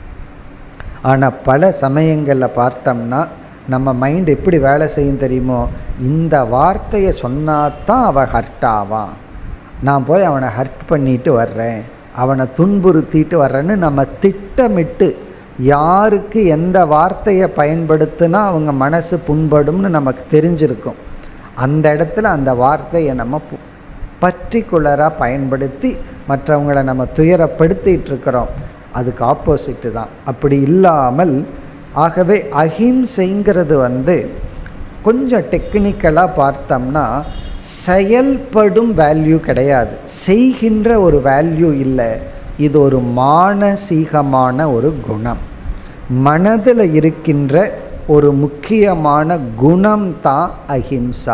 ஆனால் பல சமயங்களில் பார்த்தோம்னா நம்ம மைண்ட் எப்படி வேலை செய்யும் தெரியுமோ இந்த வார்த்தையை சொன்னாதான் அவன் ஹர்ட் ஆவான் நான் போய் அவனை ஹர்ட் பண்ணிட்டு வர்றேன் அவனை துன்புறுத்திட்டு வர்றேன்னு நம்ம திட்டமிட்டு யாருக்கு எந்த வார்த்தையை பயன்படுத்தினா அவங்க மனசு புண்படும்னு நமக்கு தெரிஞ்சிருக்கும் அந்த இடத்துல அந்த வார்த்தையை நம்ம பர்டிகுலராக பயன்படுத்தி மற்றவங்களை நம்ம துயரப்படுத்திகிட்டு இருக்கிறோம் அதுக்கு ஆப்போசிட்டு தான் அப்படி இல்லாமல் ஆகவே அஹிம்சைங்கிறது வந்து கொஞ்சம் டெக்னிக்கலாக பார்த்தோம்னா செயல்படும் வேல்யூ கிடையாது செய்கின்ற ஒரு வேல்யூ இல்லை இது ஒரு மானசீகமான ஒரு குணம் மனதில் இருக்கின்ற ஒரு முக்கியமான குணம் தான் அஹிம்சா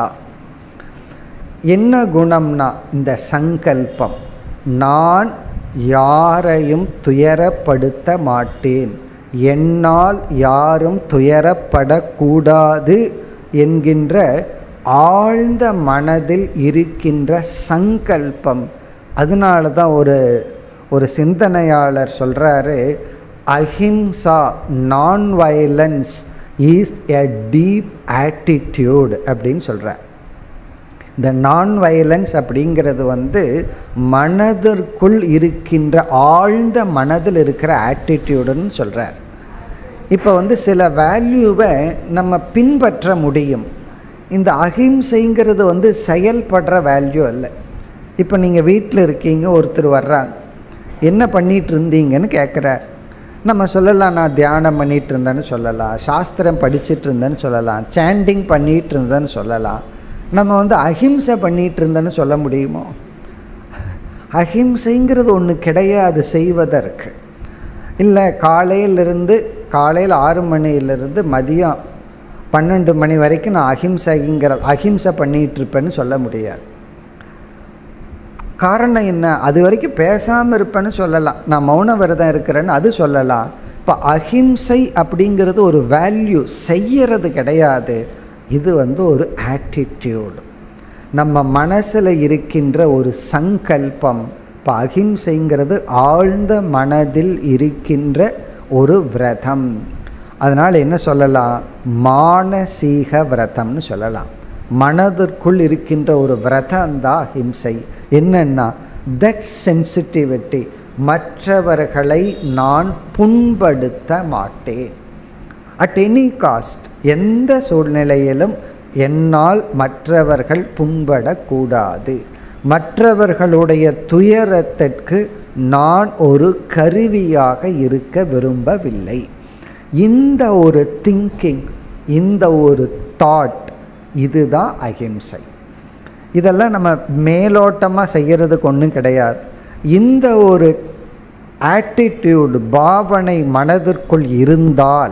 என்ன குணம்னா இந்த சங்கல்பம் நான் யாரையும் துயரப்படுத்த மாட்டேன் என்னால் யாரும் துயரப்படக்கூடாது என்கின்ற ஆழ்ந்த மனதில் இருக்கின்ற சங்கல்பம் அதனால தான் ஒரு ஒரு சிந்தனையாளர் சொல்கிறாரு ahimsa non violence is a deep attitude அப்படின்னு சொல்கிறார் இந்த நான் வயலன்ஸ் அப்படிங்கிறது வந்து மனதிற்குள் இருக்கின்ற ஆழ்ந்த மனதில் இருக்கிற ஆட்டிடியூடுன்னு சொல்கிறார் இப்போ வந்து சில வேல்யூவை நம்ம பின்பற்ற முடியும் இந்த அஹிம்சைங்கிறது வந்து செயல்படுற வேல்யூ அல்ல இப்போ நீங்கள் வீட்டில் இருக்கீங்க ஒருத்தர் வர்றாங்க என்ன பண்ணிகிட்டு இருந்தீங்கன்னு கேட்குறார் நம்ம சொல்லலாம் நான் தியானம் பண்ணிகிட்டு இருந்தேன்னு சொல்லலாம் சாஸ்திரம் படிச்சுட்டு இருந்தேன்னு சொல்லலாம் சாண்டிங் பண்ணிகிட்டு இருந்தேன்னு சொல்லலாம் நம்ம வந்து அஹிம்சை பண்ணிகிட்டு இருந்தேன்னு சொல்ல முடியுமோ அஹிம்சைங்கிறது ஒன்று கிடையாது செய்வதற்கு இல்லை காலையிலிருந்து காலையில் ஆறு மணியிலிருந்து மதியம் பன்னெண்டு மணி வரைக்கும் நான் அஹிம்சைங்கிற அஹிம்சை பண்ணிகிட்டு இருப்பேன்னு சொல்ல முடியாது காரணம் என்ன அது வரைக்கும் பேசாமல் இருப்பேன்னு சொல்லலாம் நான் மௌன விரதம் இருக்கிறேன்னு அது சொல்லலாம் இப்போ அஹிம்சை அப்படிங்கிறது ஒரு வேல்யூ செய்யறது கிடையாது இது வந்து ஒரு ஆட்டிடியூடு நம்ம மனசில் இருக்கின்ற ஒரு சங்கல்பம் இப்போ அஹிம்சைங்கிறது ஆழ்ந்த மனதில் இருக்கின்ற ஒரு விரதம் அதனால் என்ன சொல்லலாம் மானசீக விரதம்னு சொல்லலாம் மனதிற்குள் இருக்கின்ற ஒரு விரதந்தான் அஹிம்சை என்னன்னா தட் சென்சிட்டிவிட்டி மற்றவர்களை நான் புண்படுத்த மாட்டேன் அட் எனி காஸ்ட் எந்த சூழ்நிலையிலும் என்னால் மற்றவர்கள் புண்படக்கூடாது மற்றவர்களுடைய துயரத்திற்கு நான் ஒரு கருவியாக இருக்க விரும்பவில்லை இந்த ஒரு திங்கிங் இந்த ஒரு தாட் இதுதான் அஹிம்சை இதெல்லாம் நம்ம மேலோட்டமாக செய்கிறதுக்கு ஒன்றும் கிடையாது இந்த ஒரு ஆட்டிடியூடு பாவனை மனதிற்குள் இருந்தால்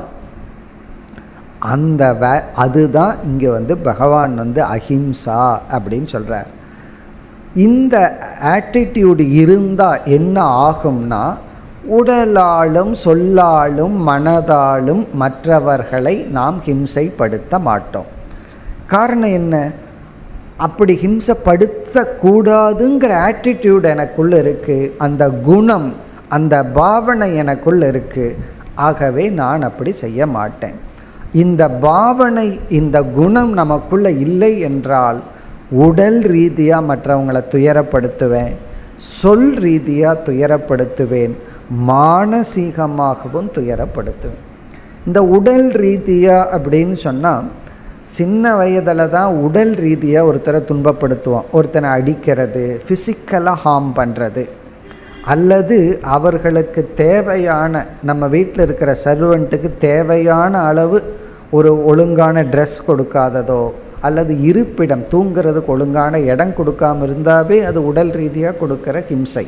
அந்த வே அதுதான் இங்கே வந்து பகவான் வந்து அஹிம்சா அப்படின்னு சொல்கிறார் இந்த ஆட்டிடியூடு இருந்தால் என்ன ஆகும்னா உடலாலும் சொல்லாலும் மனதாலும் மற்றவர்களை நாம் ஹிம்சைப்படுத்த மாட்டோம் காரணம் என்ன அப்படி ஹிம்சப்படுத்தக்கூடாதுங்கிற ஆட்டிடியூட் எனக்குள்ள இருக்குது அந்த குணம் அந்த பாவனை எனக்குள்ள இருக்குது ஆகவே நான் அப்படி செய்ய மாட்டேன் இந்த பாவனை இந்த குணம் நமக்குள்ள இல்லை என்றால் உடல் ரீதியாக மற்றவங்களை துயரப்படுத்துவேன் சொல் ரீதியாக துயரப்படுத்துவேன் மானசீகமாகவும் துயரப்படுத்துவேன் இந்த உடல் ரீதியாக அப்படின்னு சொன்னால் சின்ன வயதில் தான் உடல் ரீதியாக ஒருத்தரை துன்பப்படுத்துவோம் ஒருத்தனை அடிக்கிறது ஃபிசிக்கலாக ஹார்ம் பண்ணுறது அல்லது அவர்களுக்கு தேவையான நம்ம வீட்டில் இருக்கிற சர்வெண்ட்டுக்கு தேவையான அளவு ஒரு ஒழுங்கான ட்ரெஸ் கொடுக்காததோ அல்லது இருப்பிடம் தூங்கிறதுக்கு ஒழுங்கான இடம் கொடுக்காம இருந்தாவே அது உடல் ரீதியாக கொடுக்குற ஹிம்சை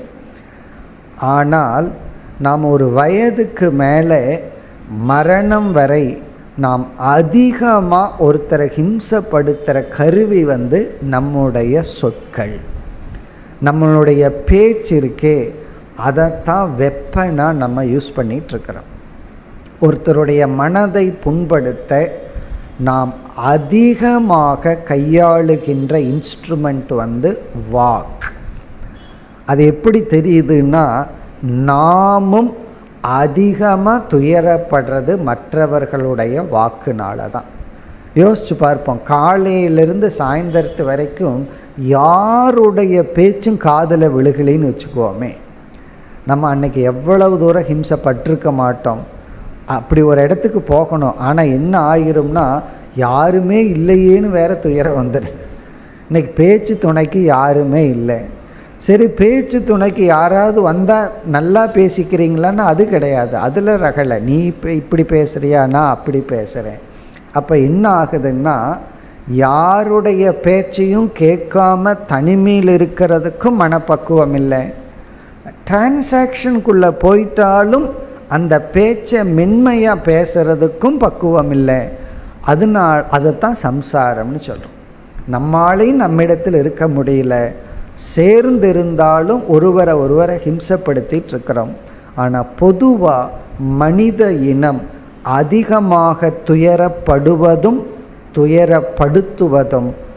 ஆனால் நாம் ஒரு வயதுக்கு மேலே மரணம் வரை நாம் அதிகமாக ஒருத்தரை ஹிம்சப்படுத்துகிற கருவி வந்து நம்முடைய சொற்கள் நம்மளுடைய பேச்சு இருக்கே அதைத்தான் வெப்பனாக நம்ம யூஸ் பண்ணிகிட்ருக்கிறோம் ஒருத்தருடைய மனதை புண்படுத்த நாம் அதிகமாக கையாளுகின்ற இன்ஸ்ட்ருமெண்ட் வந்து வாக் அது எப்படி தெரியுதுன்னா நாமும் அதிகமாக துயரப்படுறது மற்றவர்களுடைய வாக்குனால தான் யோசிச்சு பார்ப்போம் காலையிலிருந்து சாயந்தரத்து வரைக்கும் யாருடைய பேச்சும் காதில் விழுகலைன்னு வச்சுக்குவோமே நம்ம அன்னைக்கு எவ்வளவு தூரம் ஹிம்சப்பட்டிருக்க மாட்டோம் அப்படி ஒரு இடத்துக்கு போகணும் ஆனால் என்ன ஆகிரும்னா யாருமே இல்லையேன்னு வேற துயரம் வந்துடுது இன்னைக்கு பேச்சு துணைக்கு யாருமே இல்லை சரி பேச்சு துணைக்கு யாராவது வந்தால் நல்லா பேசிக்கிறீங்களான்னு அது கிடையாது அதில் ரகலை நீ இப்போ இப்படி பேசுகிறியா நான் அப்படி பேசுகிறேன் அப்போ என்ன ஆகுதுன்னா யாருடைய பேச்சையும் கேட்காம தனிமையில் இருக்கிறதுக்கும் மனப்பக்குவம் இல்லை டிரான்சாக்ஷனுக்குள்ளே போயிட்டாலும் அந்த பேச்சை மென்மையாக பேசுகிறதுக்கும் பக்குவம் இல்லை அதனால் அதைத்தான் சம்சாரம்னு சொல்கிறோம் நம்மாலையும் நம்மிடத்தில் இருக்க முடியல சேர்ந்து இருந்தாலும் ஒருவரை ஒருவரை ஹிம்சப்படுத்திட்டு இருக்கிறோம் ஆனால் பொதுவாக மனித இனம் அதிகமாக துயரப்படுவதும் துயரப்படுத்துவதும்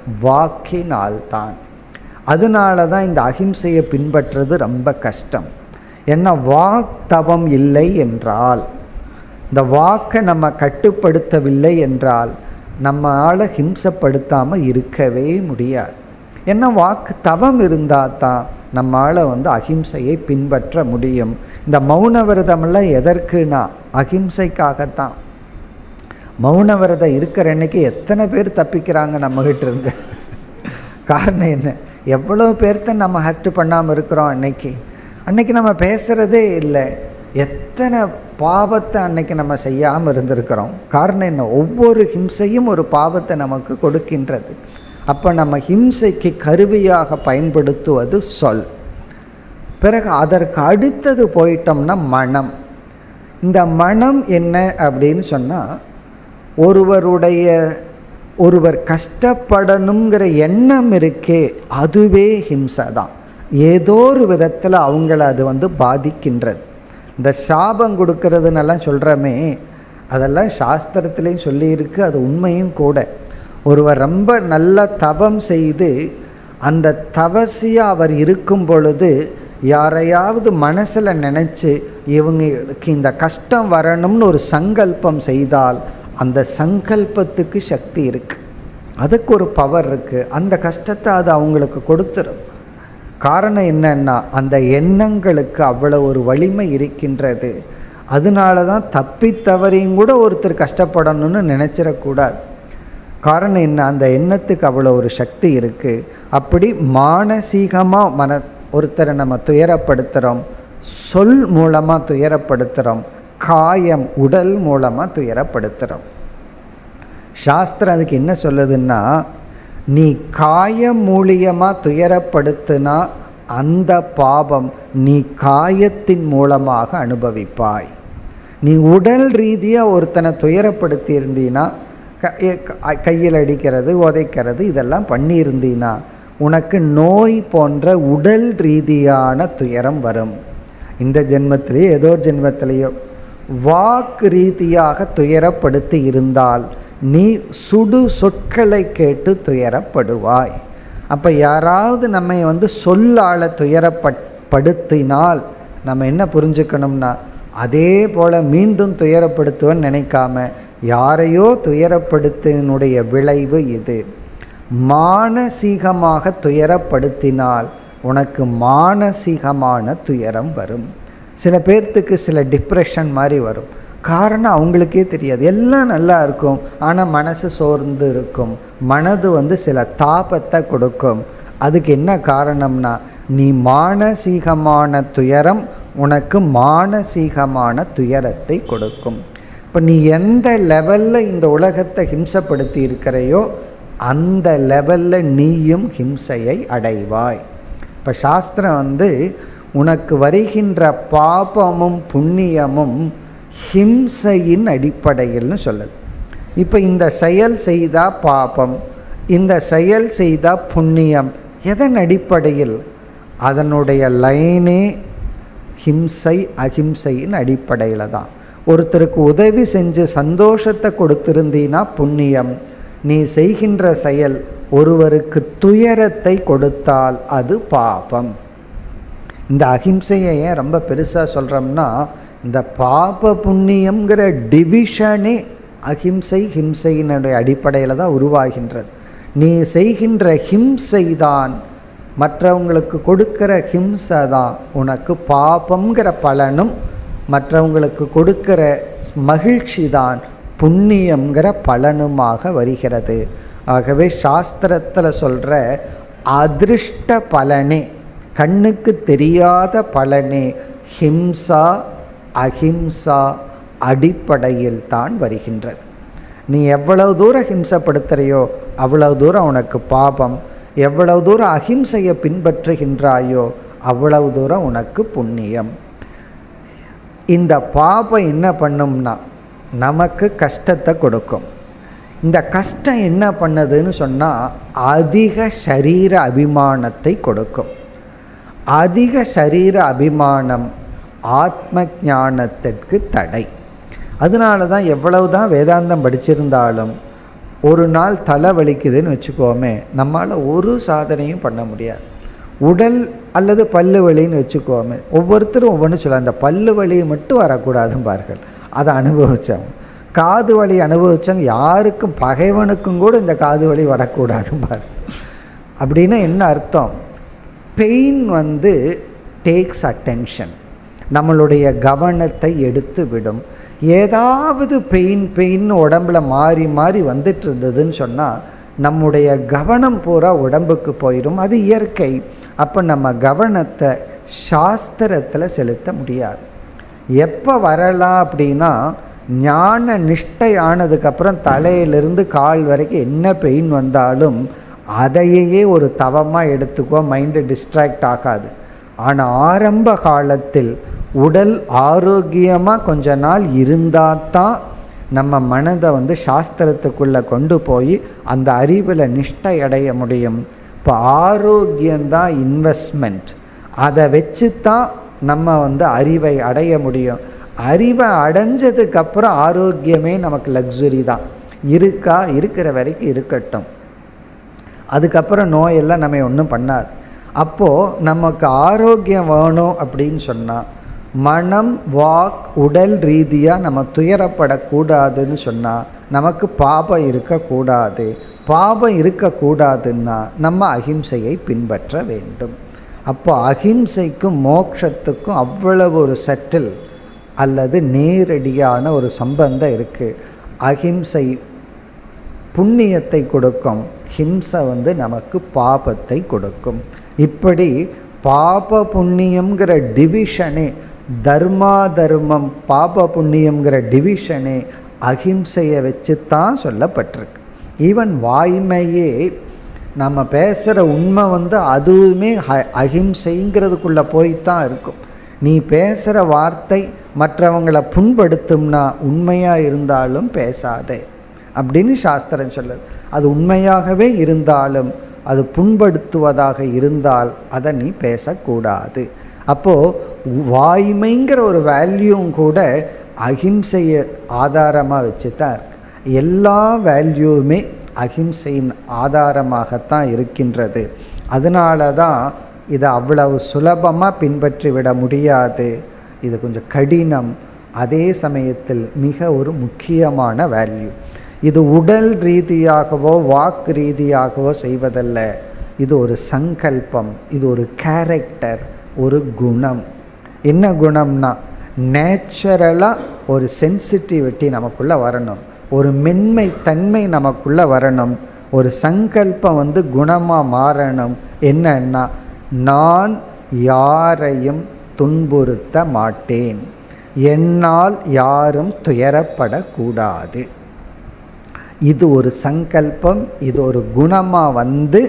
வாக்கினால்தான் அதனால தான் இந்த அகிம்சையை பின்பற்றுறது ரொம்ப கஷ்டம் ஏன்னா வாக்தவம் இல்லை என்றால் இந்த வாக்கை நம்ம கட்டுப்படுத்தவில்லை என்றால் நம்மளால் ஹிம்சப்படுத்தாமல் இருக்கவே முடியாது ஏன்னா வாக்கு தவம் இருந்தால் தான் நம்மளால் வந்து அகிம்சையை பின்பற்ற முடியும் இந்த மௌன விரதமெல்லாம் எதற்குனா அகிம்சைக்காகத்தான் மௌன விரதம் இருக்கிற அன்னைக்கு எத்தனை பேர் தப்பிக்கிறாங்க நம்மகிட்ட இருந்து காரணம் என்ன எவ்வளோ பேர்த்த நம்ம ஹர்ட் பண்ணாமல் இருக்கிறோம் அன்னைக்கு அன்னைக்கு நம்ம பேசுகிறதே இல்லை எத்தனை பாவத்தை அன்னைக்கு நம்ம செய்யாமல் இருந்திருக்கிறோம் காரணம் என்ன ஒவ்வொரு ஹிம்சையும் ஒரு பாவத்தை நமக்கு கொடுக்கின்றது அப்போ நம்ம ஹிம்சைக்கு கருவியாக பயன்படுத்துவது சொல் பிறகு அதற்கு அடுத்தது போயிட்டோம்னா மனம் இந்த மனம் என்ன அப்படின்னு சொன்னால் ஒருவருடைய ஒருவர் கஷ்டப்படணுங்கிற எண்ணம் இருக்கே அதுவே ஹிம்சை தான் ஏதோ ஒரு விதத்தில் அவங்கள அது வந்து பாதிக்கின்றது இந்த சாபம் கொடுக்கறதுன்னெல்லாம் சொல்கிறோமே அதெல்லாம் சாஸ்திரத்துலேயும் சொல்லியிருக்கு அது உண்மையும் கூட ஒருவர் ரொம்ப நல்ல தவம் செய்து அந்த தவசியாக அவர் இருக்கும் பொழுது யாரையாவது மனசில் நினச்சி இவங்களுக்கு இந்த கஷ்டம் வரணும்னு ஒரு சங்கல்பம் செய்தால் அந்த சங்கல்பத்துக்கு சக்தி இருக்குது அதுக்கு ஒரு பவர் இருக்குது அந்த கஷ்டத்தை அது அவங்களுக்கு கொடுத்துரும் காரணம் என்னன்னா அந்த எண்ணங்களுக்கு அவ்வளோ ஒரு வலிமை இருக்கின்றது அதனால தான் தப்பி தவறியும் கூட ஒருத்தர் கஷ்டப்படணும்னு நினச்சிடக்கூடாது காரணம் என்ன அந்த எண்ணத்துக்கு அவ்வளோ ஒரு சக்தி இருக்குது அப்படி மானசீகமாக மன ஒருத்தரை நம்ம துயரப்படுத்துகிறோம் சொல் மூலமாக துயரப்படுத்துகிறோம் காயம் உடல் மூலமாக துயரப்படுத்துகிறோம் சாஸ்திரம் அதுக்கு என்ன சொல்லுதுன்னா நீ காயம் மூலியமாக துயரப்படுத்தினா அந்த பாவம் நீ காயத்தின் மூலமாக அனுபவிப்பாய் நீ உடல் ரீதியாக ஒருத்தனை துயரப்படுத்தி இருந்தீன்னா கையில் அடிக்கிறது உதைக்கிறது இதெல்லாம் பண்ணியிருந்தீன்னா உனக்கு நோய் போன்ற உடல் ரீதியான துயரம் வரும் இந்த ஜென்மத்திலேயோ ஏதோ ஜென்மத்திலேயோ வாக்கு ரீதியாக துயரப்படுத்தி இருந்தால் நீ சுடு சொற்களை கேட்டு துயரப்படுவாய் அப்போ யாராவது நம்மை வந்து சொல்லால் துயரப்படுத்தினால் நம்ம என்ன புரிஞ்சுக்கணும்னா அதே போல் மீண்டும் துயரப்படுத்துவன்னு நினைக்காம யாரையோ துயரப்படுத்தினுடைய விளைவு இது மானசீகமாக துயரப்படுத்தினால் உனக்கு மானசீகமான துயரம் வரும் சில பேர்த்துக்கு சில டிப்ரெஷன் மாதிரி வரும் காரணம் அவங்களுக்கே தெரியாது எல்லாம் நல்லா இருக்கும் ஆனால் மனசு சோர்ந்து இருக்கும் மனது வந்து சில தாபத்தை கொடுக்கும் அதுக்கு என்ன காரணம்னா நீ மானசீகமான துயரம் உனக்கு மானசீகமான துயரத்தை கொடுக்கும் இப்போ நீ எந்த லெவலில் இந்த உலகத்தை ஹிம்சப்படுத்தி இருக்கிறையோ அந்த லெவலில் நீயும் ஹிம்சையை அடைவாய் இப்போ சாஸ்திரம் வந்து உனக்கு வருகின்ற பாபமும் புண்ணியமும் ஹிம்சையின் அடிப்படையில்னு சொல்லுது இப்போ இந்த செயல் செய்தால் பாபம் இந்த செயல் செய்தால் புண்ணியம் எதன் அடிப்படையில் அதனுடைய லைனே ஹிம்சை அஹிம்சையின் அடிப்படையில் தான் ஒருத்தருக்கு உதவி செஞ்சு சந்தோஷத்தை கொடுத்திருந்தீனா புண்ணியம் நீ செய்கின்ற செயல் ஒருவருக்கு துயரத்தை கொடுத்தால் அது பாபம் இந்த அஹிம்சையை ஏன் ரொம்ப பெருசாக சொல்கிறோம்னா இந்த பாப புண்ணியங்கிற டிவிஷனே அஹிம்சை ஹிம்சையினுடைய அடிப்படையில் தான் உருவாகின்றது நீ செய்கின்ற ஹிம்சை தான் மற்றவங்களுக்கு கொடுக்கிற ஹிம்சை தான் உனக்கு பாபங்கிற பலனும் மற்றவங்களுக்கு கொடுக்கிற மகிழ்ச்சி தான் புண்ணியங்கிற பலனுமாக வருகிறது ஆகவே சாஸ்திரத்தில் சொல்கிற அதிருஷ்ட பலனே கண்ணுக்கு தெரியாத பலனே ஹிம்சா அஹிம்சா அடிப்படையில் தான் வருகின்றது நீ எவ்வளவு தூரம் ஹிம்சப்படுத்துகிறையோ அவ்வளவு தூரம் உனக்கு பாபம் எவ்வளவு தூரம் அஹிம்சையை பின்பற்றுகின்றாயோ அவ்வளவு தூரம் உனக்கு புண்ணியம் இந்த பாபம் என்ன பண்ணும்னா நமக்கு கஷ்டத்தை கொடுக்கும் இந்த கஷ்டம் என்ன பண்ணுதுன்னு சொன்னால் அதிக சரீர அபிமானத்தை கொடுக்கும் அதிக சரீர அபிமானம் ஆத்ம ஞானத்திற்கு தடை அதனால தான் எவ்வளவு தான் வேதாந்தம் படிச்சிருந்தாலும் ஒரு நாள் தலை வலிக்குதுன்னு வச்சுக்கோமே நம்மளால் ஒரு சாதனையும் பண்ண முடியாது உடல் அல்லது பல்லு வலின்னு வச்சுக்கோமே ஒவ்வொருத்தரும் ஒவ்வொன்று சொல்ல அந்த பல்லு வலியை மட்டும் வரக்கூடாதும்பார்கள் அதை அனுபவித்தவங்க காது வலி அனுபவித்தவங்க யாருக்கும் பகைவனுக்கும் கூட இந்த காது வலி வரக்கூடாதும்பார் அப்படின்னா என்ன அர்த்தம் பெயின் வந்து டேக்ஸ் அட்டென்ஷன் நம்மளுடைய கவனத்தை எடுத்து விடும் ஏதாவது பெயின் பெயின் உடம்புல மாறி மாறி வந்துட்டு இருந்ததுன்னு சொன்னால் நம்முடைய கவனம் பூரா உடம்புக்கு போயிடும் அது இயற்கை அப்போ நம்ம கவனத்தை சாஸ்திரத்தில் செலுத்த முடியாது எப்போ வரலாம் அப்படின்னா ஞான நிஷ்டை ஆனதுக்கப்புறம் தலையிலிருந்து கால் வரைக்கும் என்ன பெயின் வந்தாலும் அதையே ஒரு தவமாக எடுத்துக்கோ மைண்டு டிஸ்ட்ராக்ட் ஆகாது ஆனால் ஆரம்ப காலத்தில் உடல் ஆரோக்கியமாக கொஞ்ச நாள் இருந்தால் தான் நம்ம மனதை வந்து சாஸ்திரத்துக்குள்ளே கொண்டு போய் அந்த அறிவில் நிஷ்டை அடைய முடியும் இப்போ ஆரோக்கியந்தான் இன்வெஸ்ட்மெண்ட் அதை வச்சு தான் நம்ம வந்து அறிவை அடைய முடியும் அறிவை அடைஞ்சதுக்கப்புறம் ஆரோக்கியமே நமக்கு லக்ஸுரி தான் இருக்கா இருக்கிற வரைக்கும் இருக்கட்டும் அதுக்கப்புறம் நோயெல்லாம் நம்ம ஒன்றும் பண்ணாது அப்போது நமக்கு ஆரோக்கியம் வேணும் அப்படின்னு சொன்னால் மனம் வாக் உடல் ரீதியாக நம்ம துயரப்படக்கூடாதுன்னு சொன்னால் நமக்கு பாபம் இருக்கக்கூடாது பாபம் இருக்கக்கூடாதுன்னா நம்ம அகிம்சையை பின்பற்ற வேண்டும் அப்போ அகிம்சைக்கும் மோட்சத்துக்கும் அவ்வளவு ஒரு செட்டில் அல்லது நேரடியான ஒரு சம்பந்தம் இருக்குது அகிம்சை புண்ணியத்தை கொடுக்கும் ஹிம்சை வந்து நமக்கு பாபத்தை கொடுக்கும் இப்படி பாப புண்ணியம்ங்கிற டிவிஷனே தர்மா தர்மம் பாப புண்ணியம்ங்கிற டிவிஷனே அகிம்சையை வச்சு தான் சொல்லப்பட்டிருக்கு ஈவன் வாய்மையே நம்ம பேசுகிற உண்மை வந்து அதுவுமே அ அகிம்சைங்கிறதுக்குள்ளே போய்த்தான் இருக்கும் நீ பேசுகிற வார்த்தை மற்றவங்களை புண்படுத்தும்னா உண்மையாக இருந்தாலும் பேசாதே அப்படின்னு சாஸ்திரம் சொல்லுது அது உண்மையாகவே இருந்தாலும் அது புண்படுத்துவதாக இருந்தால் அதை நீ பேசக்கூடாது அப்போது வாய்மைங்கிற ஒரு வேல்யூவும் கூட அகிம்சையை ஆதாரமாக வச்சு தான் இருக்கு எல்லா வேல்யூவுமே அகிம்சையின் ஆதாரமாகத்தான் இருக்கின்றது அதனால தான் இதை அவ்வளவு சுலபமாக பின்பற்றி விட முடியாது இது கொஞ்சம் கடினம் அதே சமயத்தில் மிக ஒரு முக்கியமான வேல்யூ இது உடல் ரீதியாகவோ வாக்கு ரீதியாகவோ செய்வதல்ல இது ஒரு சங்கல்பம் இது ஒரு கேரக்டர் ஒரு குணம் என்ன குணம்னா நேச்சுரலாக ஒரு சென்சிட்டிவிட்டி நமக்குள்ளே வரணும் ஒரு மென்மை தன்மை நமக்குள்ளே வரணும் ஒரு சங்கல்பம் வந்து குணமாக மாறணும் என்னன்னா நான் யாரையும் துன்புறுத்த மாட்டேன் என்னால் யாரும் துயரப்படக்கூடாது இது ஒரு சங்கல்பம் இது ஒரு குணமாக வந்து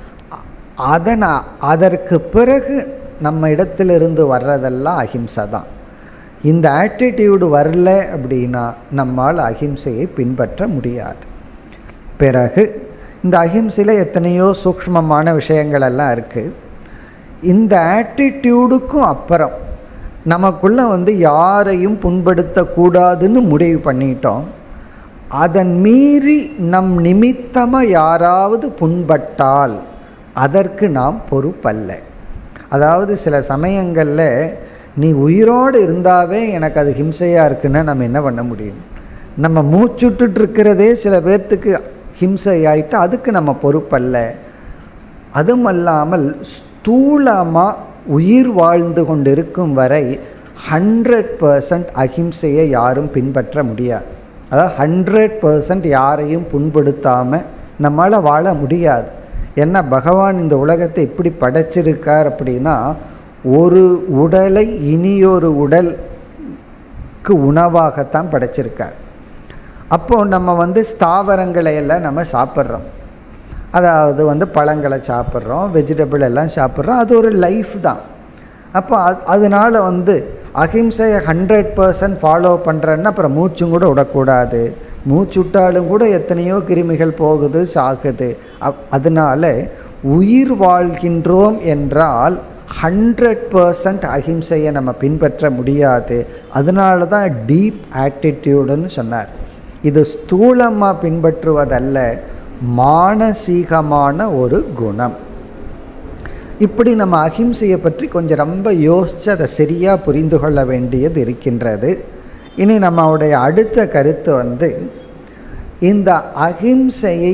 அதனை அதற்கு பிறகு நம்ம இடத்திலிருந்து வர்றதெல்லாம் அஹிம்சை தான் இந்த ஆட்டிடியூடு வரல அப்படின்னா நம்மால் அஹிம்சையை பின்பற்ற முடியாது பிறகு இந்த அஹிம்சையில் எத்தனையோ சூக்ஷ்மமான விஷயங்கள் எல்லாம் இருக்குது இந்த ஆட்டிடியூடுக்கும் அப்புறம் நமக்குள்ளே வந்து யாரையும் புண்படுத்தக்கூடாதுன்னு முடிவு பண்ணிட்டோம் அதன் மீறி நம் நிமித்தமாக யாராவது புண்பட்டால் அதற்கு நாம் பொறுப்பல்ல அதாவது சில சமயங்களில் நீ உயிரோடு இருந்தாவே எனக்கு அது ஹிம்சையாக இருக்குன்னா நம்ம என்ன பண்ண முடியும் நம்ம மூச்சுட்டு இருக்கிறதே சில பேர்த்துக்கு ஹிம்சை ஆயிட்டு அதுக்கு நம்ம பொறுப்பல்ல அதுவும் அல்லாமல் ஸ்தூலமாக உயிர் வாழ்ந்து கொண்டிருக்கும் வரை ஹண்ட்ரட் பர்சன்ட் அஹிம்சையை யாரும் பின்பற்ற முடியாது அதாவது ஹண்ட்ரட் பர்சன்ட் யாரையும் புண்படுத்தாமல் நம்மளால் வாழ முடியாது ஏன்னா பகவான் இந்த உலகத்தை எப்படி படைச்சிருக்கார் அப்படின்னா ஒரு உடலை இனியொரு உடலுக்கு உணவாகத்தான் படைச்சிருக்கார் அப்போது நம்ம வந்து ஸ்தாவரங்களை எல்லாம் நம்ம சாப்பிட்றோம் அதாவது வந்து பழங்களை சாப்பிட்றோம் வெஜிடபிள் எல்லாம் சாப்பிட்றோம் அது ஒரு லைஃப் தான் அப்போ அது அதனால் வந்து அஹிம்சையை ஹண்ட்ரட் பர்சன்ட் ஃபாலோ பண்ணுறேன்னா அப்புறம் மூச்சும் கூட விடக்கூடாது மூச்சு விட்டாலும் கூட எத்தனையோ கிருமிகள் போகுது சாகுது அப் அதனால் உயிர் வாழ்கின்றோம் என்றால் ஹண்ட்ரட் பர்சன்ட் அஹிம்சையை நம்ம பின்பற்ற முடியாது அதனால தான் டீப் ஆட்டிடியூடுன்னு சொன்னார் இது ஸ்தூலமாக பின்பற்றுவதல்ல மானசீகமான ஒரு குணம் இப்படி நம்ம அகிம்சையை பற்றி கொஞ்சம் ரொம்ப யோசித்து அதை சரியாக புரிந்து கொள்ள வேண்டியது இருக்கின்றது இனி நம்மளுடைய அடுத்த கருத்து வந்து இந்த அகிம்சையை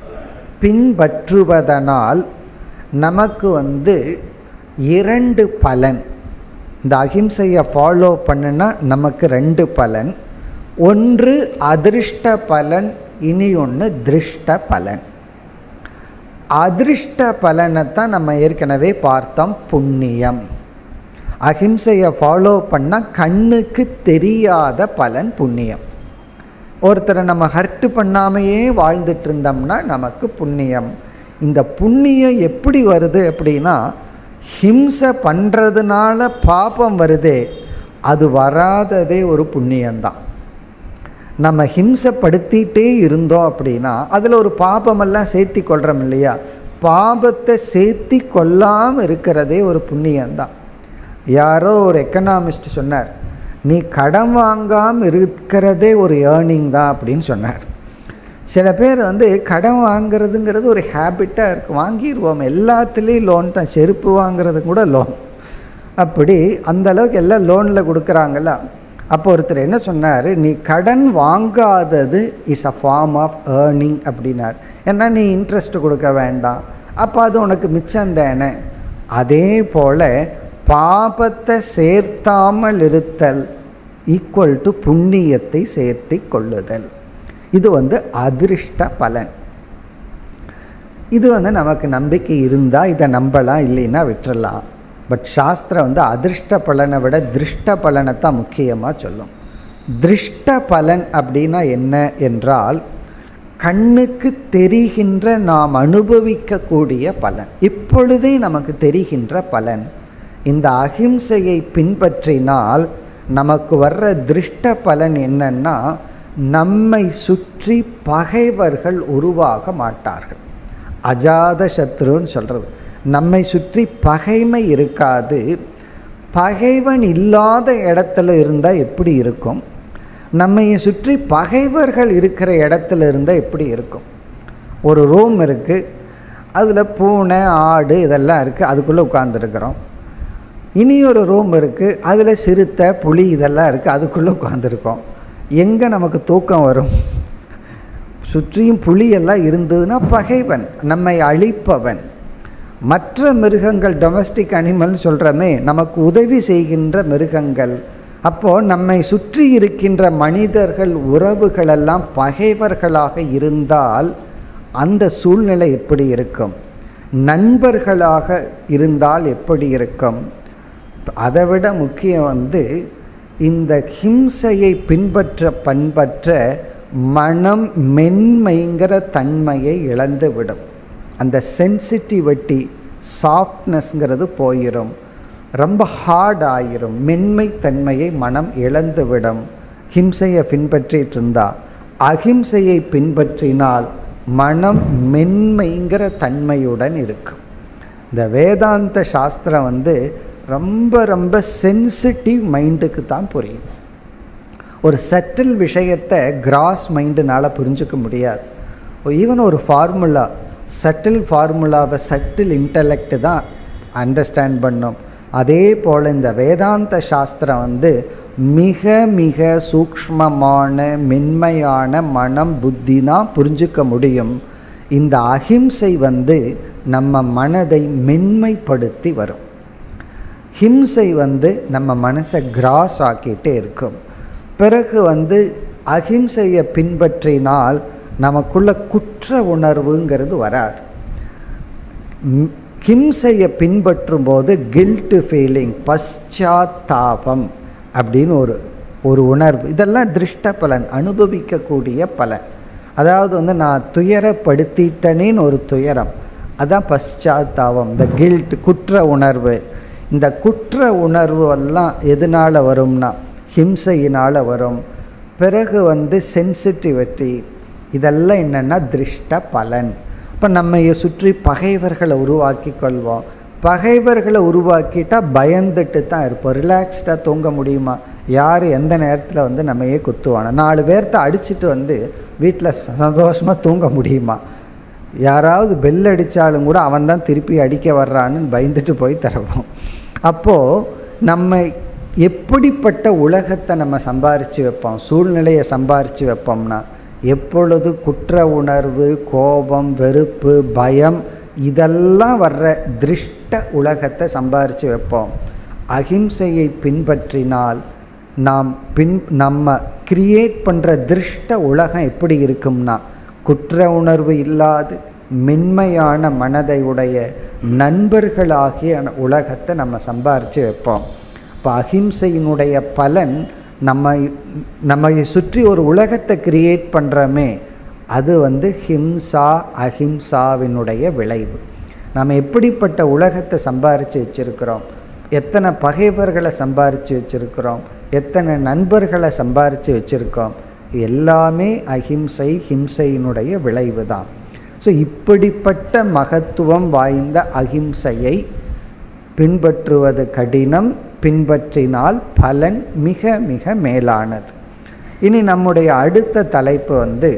பின்பற்றுவதனால் நமக்கு வந்து இரண்டு பலன் இந்த அகிம்சையை ஃபாலோ பண்ணுனா நமக்கு ரெண்டு பலன் ஒன்று அதிருஷ்ட பலன் இனி ஒன்று திருஷ்ட பலன் அதிருஷ்ட பலனை தான் நம்ம ஏற்கனவே பார்த்தோம் புண்ணியம் அகிம்சையை ஃபாலோ பண்ணால் கண்ணுக்கு தெரியாத பலன் புண்ணியம் ஒருத்தரை நம்ம ஹர்ட் பண்ணாமையே வாழ்ந்துட்டு இருந்தோம்னா நமக்கு புண்ணியம் இந்த புண்ணியம் எப்படி வருது அப்படின்னா ஹிம்சை பண்ணுறதுனால பாபம் வருதே அது வராததே ஒரு புண்ணியம்தான் நம்ம ஹிம்சப்படுத்திகிட்டே இருந்தோம் அப்படின்னா அதில் ஒரு பாபமெல்லாம் சேர்த்தி கொள்கிறோம் இல்லையா பாபத்தை சேர்த்தி கொள்ளாமல் இருக்கிறதே ஒரு புண்ணியம்தான் யாரோ ஒரு எக்கனாமிஸ்ட் சொன்னார் நீ கடன் வாங்காமல் இருக்கிறதே ஒரு ஏர்னிங் தான் அப்படின்னு சொன்னார் சில பேர் வந்து கடன் வாங்குறதுங்கிறது ஒரு ஹேபிட்டாக இருக்குது வாங்கிடுவோம் எல்லாத்துலேயும் லோன் தான் செருப்பு வாங்குறது கூட லோன் அப்படி அந்த அளவுக்கு எல்லாம் லோனில் கொடுக்குறாங்களா அப்போ ஒருத்தர் என்ன சொன்னார் நீ கடன் வாங்காதது is a form of earning அப்படின்னார் ஏன்னா நீ இன்ட்ரெஸ்ட் கொடுக்க வேண்டாம் அப்போ அது உனக்கு மிச்சம் தானே அதே போல் பாபத்தை சேர்த்தாமல் இருத்தல் ஈக்குவல் டு புண்ணியத்தை சேர்த்தி கொள்ளுதல் இது வந்து அதிருஷ்ட பலன் இது வந்து நமக்கு நம்பிக்கை இருந்தால் இதை நம்பலாம் இல்லைன்னா விட்டுறலாம் பட் சாஸ்திரம் வந்து அதிர்ஷ்ட பலனை விட திருஷ்ட பலனை தான் முக்கியமாக சொல்லும் திருஷ்ட பலன் அப்படின்னா என்ன என்றால் கண்ணுக்கு தெரிகின்ற நாம் அனுபவிக்கக்கூடிய பலன் இப்பொழுதே நமக்கு தெரிகின்ற பலன் இந்த அகிம்சையை பின்பற்றினால் நமக்கு வர்ற திருஷ்ட பலன் என்னன்னா நம்மை சுற்றி பகைவர்கள் உருவாக மாட்டார்கள் அஜாத சத்ருன்னு சொல்கிறது நம்மை சுற்றி பகைமை இருக்காது பகைவன் இல்லாத இடத்துல இருந்தால் எப்படி இருக்கும் நம்மை சுற்றி பகைவர்கள் இருக்கிற இடத்துல இருந்தால் எப்படி இருக்கும் ஒரு ரூம் இருக்குது அதில் பூனை ஆடு இதெல்லாம் இருக்குது அதுக்குள்ளே உட்காந்துருக்குறோம் இனி ஒரு ரூம் இருக்குது அதில் சிறுத்தை புலி இதெல்லாம் இருக்குது அதுக்குள்ளே உட்காந்துருக்கோம் எங்கே நமக்கு தூக்கம் வரும் சுற்றியும் புலியெல்லாம் இருந்ததுன்னா பகைவன் நம்மை அழிப்பவன் மற்ற மிருகங்கள் டொமஸ்டிக் அனிமல்னு சொல்கிறோமே நமக்கு உதவி செய்கின்ற மிருகங்கள் அப்போது நம்மை சுற்றி இருக்கின்ற மனிதர்கள் உறவுகளெல்லாம் பகைவர்களாக இருந்தால் அந்த சூழ்நிலை எப்படி இருக்கும் நண்பர்களாக இருந்தால் எப்படி இருக்கும் அதை விட முக்கியம் வந்து இந்த ஹிம்சையை பின்பற்ற பண்பற்ற மனம் மென்மைங்கிற தன்மையை இழந்து விடும் அந்த சென்சிட்டிவிட்டி சாஃப்ட்னஸ்ங்கிறது போயிடும் ரொம்ப ஹார்ட் ஆயிரும் மென்மை தன்மையை மனம் இழந்துவிடும் ஹிம்சையை பின்பற்றிட்டு இருந்தா அகிம்சையை பின்பற்றினால் மனம் மென்மைங்கிற தன்மையுடன் இருக்கும் இந்த வேதாந்த சாஸ்திரம் வந்து ரொம்ப ரொம்ப சென்சிட்டிவ் மைண்டுக்கு தான் புரியும் ஒரு சட்டில் விஷயத்தை கிராஸ் மைண்டுனால் புரிஞ்சுக்க முடியாது ஈவன் ஒரு ஃபார்முலா சட்டில் ஃபார்முலாவை சட்டில் இன்டலெக்ட் தான் அண்டர்ஸ்டாண்ட் பண்ணும் அதே போல் இந்த வேதாந்த சாஸ்திரம் வந்து மிக மிக சூக்ஷ்மமான மென்மையான மனம் புத்தி தான் புரிஞ்சுக்க முடியும் இந்த அஹிம்சை வந்து நம்ம மனதை மென்மைப்படுத்தி வரும் ஹிம்சை வந்து நம்ம மனசை கிராஸ் ஆக்கிட்டே இருக்கும் பிறகு வந்து அஹிம்சையை பின்பற்றினால் நமக்குள்ள குற்ற உணர்வுங்கிறது வராது ஹிம்சையை பின்பற்றும் போது கில்ட்டு ஃபீலிங் பశ్చాத்தாபம் அப்படின்னு ஒரு ஒரு உணர்வு இதெல்லாம் திருஷ்ட பலன் அனுபவிக்கக்கூடிய பலன் அதாவது வந்து நான் துயரப்படுத்திட்டனேன்னு ஒரு துயரம் அதான் பశ్చాத்தாபம் இந்த கில்ட் குற்ற உணர்வு இந்த குற்ற உணர்வு எல்லாம் எதனால் வரும்னா ஹிம்சையினால் வரும் பிறகு வந்து சென்சிட்டிவிட்டி இதெல்லாம் என்னென்னா திருஷ்ட பலன் இப்போ நம்ம சுற்றி பகைவர்களை உருவாக்கி கொள்வோம் பகைவர்களை உருவாக்கிட்டால் பயந்துட்டு தான் இருப்போம் ரிலாக்ஸ்டாக தூங்க முடியுமா யார் எந்த நேரத்தில் வந்து நம்மையே குத்துவானோ நாலு பேர்த்த அடிச்சுட்டு வந்து வீட்டில் சந்தோஷமாக தூங்க முடியுமா யாராவது பெல் அடித்தாலும் கூட அவன் தான் திருப்பி அடிக்க வர்றான்னு பயந்துட்டு போய் தருவோம் அப்போது நம்ம எப்படிப்பட்ட உலகத்தை நம்ம சம்பாரித்து வைப்போம் சூழ்நிலையை சம்பாரித்து வைப்போம்னா எப்பொழுது குற்ற உணர்வு கோபம் வெறுப்பு பயம் இதெல்லாம் வர்ற திருஷ்ட உலகத்தை சம்பாரித்து வைப்போம் அகிம்சையை பின்பற்றினால் நாம் பின் நம்ம கிரியேட் பண்ணுற திருஷ்ட உலகம் எப்படி இருக்கும்னா குற்ற உணர்வு இல்லாது மென்மையான மனதை உடைய நண்பர்களாகிய உலகத்தை நம்ம சம்பாரித்து வைப்போம் இப்போ அகிம்சையினுடைய பலன் நம்ம நம்மை சுற்றி ஒரு உலகத்தை கிரியேட் பண்ணுறோமே அது வந்து ஹிம்சா அஹிம்சாவினுடைய விளைவு நம்ம எப்படிப்பட்ட உலகத்தை சம்பாரித்து வச்சுருக்கிறோம் எத்தனை பகைவர்களை சம்பாரித்து வச்சுருக்கிறோம் எத்தனை நண்பர்களை சம்பாரித்து வச்சுருக்கோம் எல்லாமே அஹிம்சை ஹிம்சையினுடைய விளைவு தான் ஸோ இப்படிப்பட்ட மகத்துவம் வாய்ந்த அஹிம்சையை பின்பற்றுவது கடினம் பின்பற்றினால் பலன் மிக மிக மேலானது இனி நம்முடைய அடுத்த தலைப்பு வந்து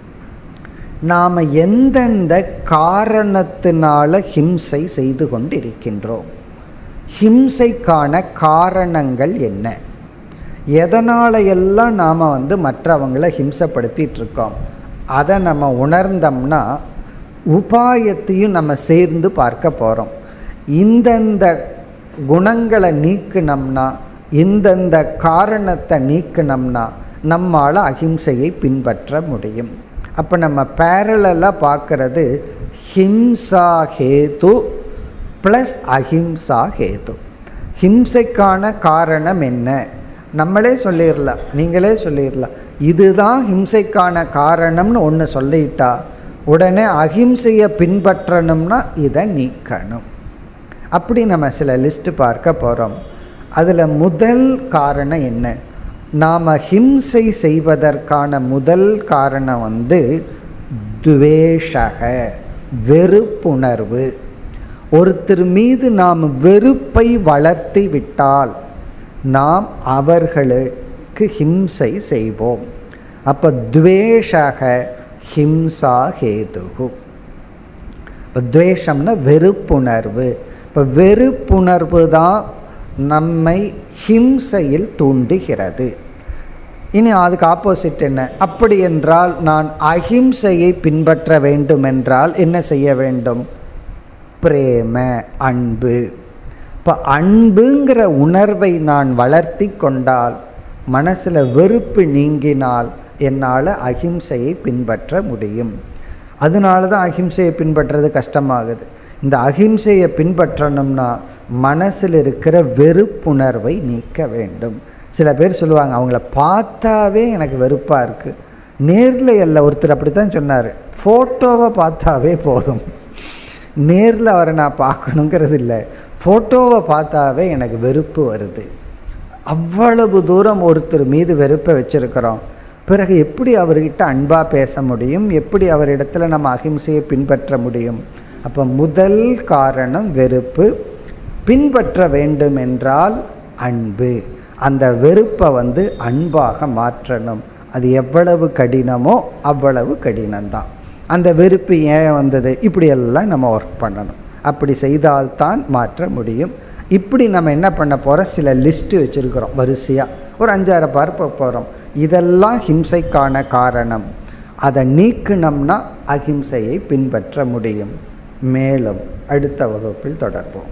நாம் எந்தெந்த காரணத்தினால ஹிம்சை செய்து கொண்டிருக்கின்றோம் ஹிம்சைக்கான காரணங்கள் என்ன எதனால எல்லாம் நாம் வந்து மற்றவங்களை ஹிம்சப்படுத்திட்டு இருக்கோம் அதை நம்ம உணர்ந்தோம்னா உபாயத்தையும் நம்ம சேர்ந்து பார்க்க போகிறோம் இந்தந்த குணங்களை நீக்கினோம்னா இந்தந்த காரணத்தை நீக்கினோம்னா நம்மால் அஹிம்சையை பின்பற்ற முடியும் அப்போ நம்ம பேரலாக பார்க்குறது ஹிம்சா ஹேது ப்ளஸ் அஹிம்சா ஹேது ஹிம்சைக்கான காரணம் என்ன நம்மளே சொல்லிடலாம் நீங்களே சொல்லிடலாம் இதுதான் ஹிம்சைக்கான காரணம்னு ஒன்று சொல்லிட்டா உடனே அஹிம்சையை பின்பற்றணும்னா இதை நீக்கணும் அப்படி நம்ம சில லிஸ்ட்டு பார்க்க போகிறோம் அதில் முதல் காரணம் என்ன நாம் ஹிம்சை செய்வதற்கான முதல் காரணம் வந்து துவேஷக வெறுப்புணர்வு ஒருத்தர் மீது நாம் வெறுப்பை வளர்த்தி விட்டால் நாம் அவர்களுக்கு ஹிம்சை செய்வோம் அப்போ துவேஷக ஹிம்சா ஹேதுகு இப்போ துவேஷம்னா வெறுப்புணர்வு இப்போ வெறுப்புணர்வு தான் நம்மை ஹிம்சையில் தூண்டுகிறது இனி அதுக்கு ஆப்போசிட் என்ன அப்படி என்றால் நான் அஹிம்சையை பின்பற்ற வேண்டும் என்றால் என்ன செய்ய வேண்டும் பிரேம அன்பு இப்போ அன்புங்கிற உணர்வை நான் வளர்த்தி கொண்டால் மனசில் வெறுப்பு நீங்கினால் என்னால் அஹிம்சையை பின்பற்ற முடியும் அதனால தான் அஹிம்சையை பின்பற்றுறது கஷ்டமாகுது இந்த அஹிம்சையை பின்பற்றணும்னா மனசில் இருக்கிற வெறுப்புணர்வை நீக்க வேண்டும் சில பேர் சொல்லுவாங்க அவங்கள பார்த்தாவே எனக்கு வெறுப்பாக இருக்குது நேரில் இல்லை ஒருத்தர் அப்படி தான் சொன்னார் ஃபோட்டோவை பார்த்தாவே போதும் நேரில் அவரை நான் பார்க்கணுங்கிறது இல்லை ஃபோட்டோவை பார்த்தாவே எனக்கு வெறுப்பு வருது அவ்வளவு தூரம் ஒருத்தர் மீது வெறுப்பை வச்சுருக்கிறோம் பிறகு எப்படி அவர்கிட்ட அன்பாக பேச முடியும் எப்படி அவரிடத்துல நம்ம அகிம்சையை பின்பற்ற முடியும் அப்போ முதல் காரணம் வெறுப்பு பின்பற்ற வேண்டும் என்றால் அன்பு அந்த வெறுப்பை வந்து அன்பாக மாற்றணும் அது எவ்வளவு கடினமோ அவ்வளவு கடினம்தான் அந்த வெறுப்பு ஏன் வந்தது இப்படியெல்லாம் நம்ம ஒர்க் பண்ணணும் அப்படி செய்தால்தான் மாற்ற முடியும் இப்படி நம்ம என்ன பண்ண போகிறோம் சில லிஸ்ட்டு வச்சுருக்கிறோம் வரிசையாக ஒரு அஞ்சாறு பார்ப்ப போகிறோம் இதெல்லாம் ஹிம்சைக்கான காரணம் அதை நீக்கினோம்னா அஹிம்சையை பின்பற்ற முடியும் மேலும் அடுத்த வகுப்பில் தொடர்போம்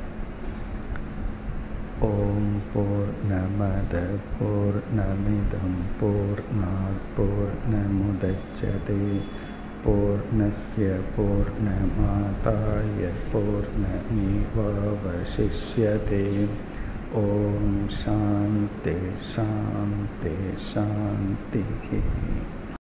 ஓம் பூர்ணமத பூர்ணமிதம் பூர்ணாத் பூர்ணமுதச்சதே பூர்ணஸ்ய பூர்ணமாதாய பூர்ணமேவாவசிஷ்யதே ஓம் சாந்தி சாந்தி சாந்தி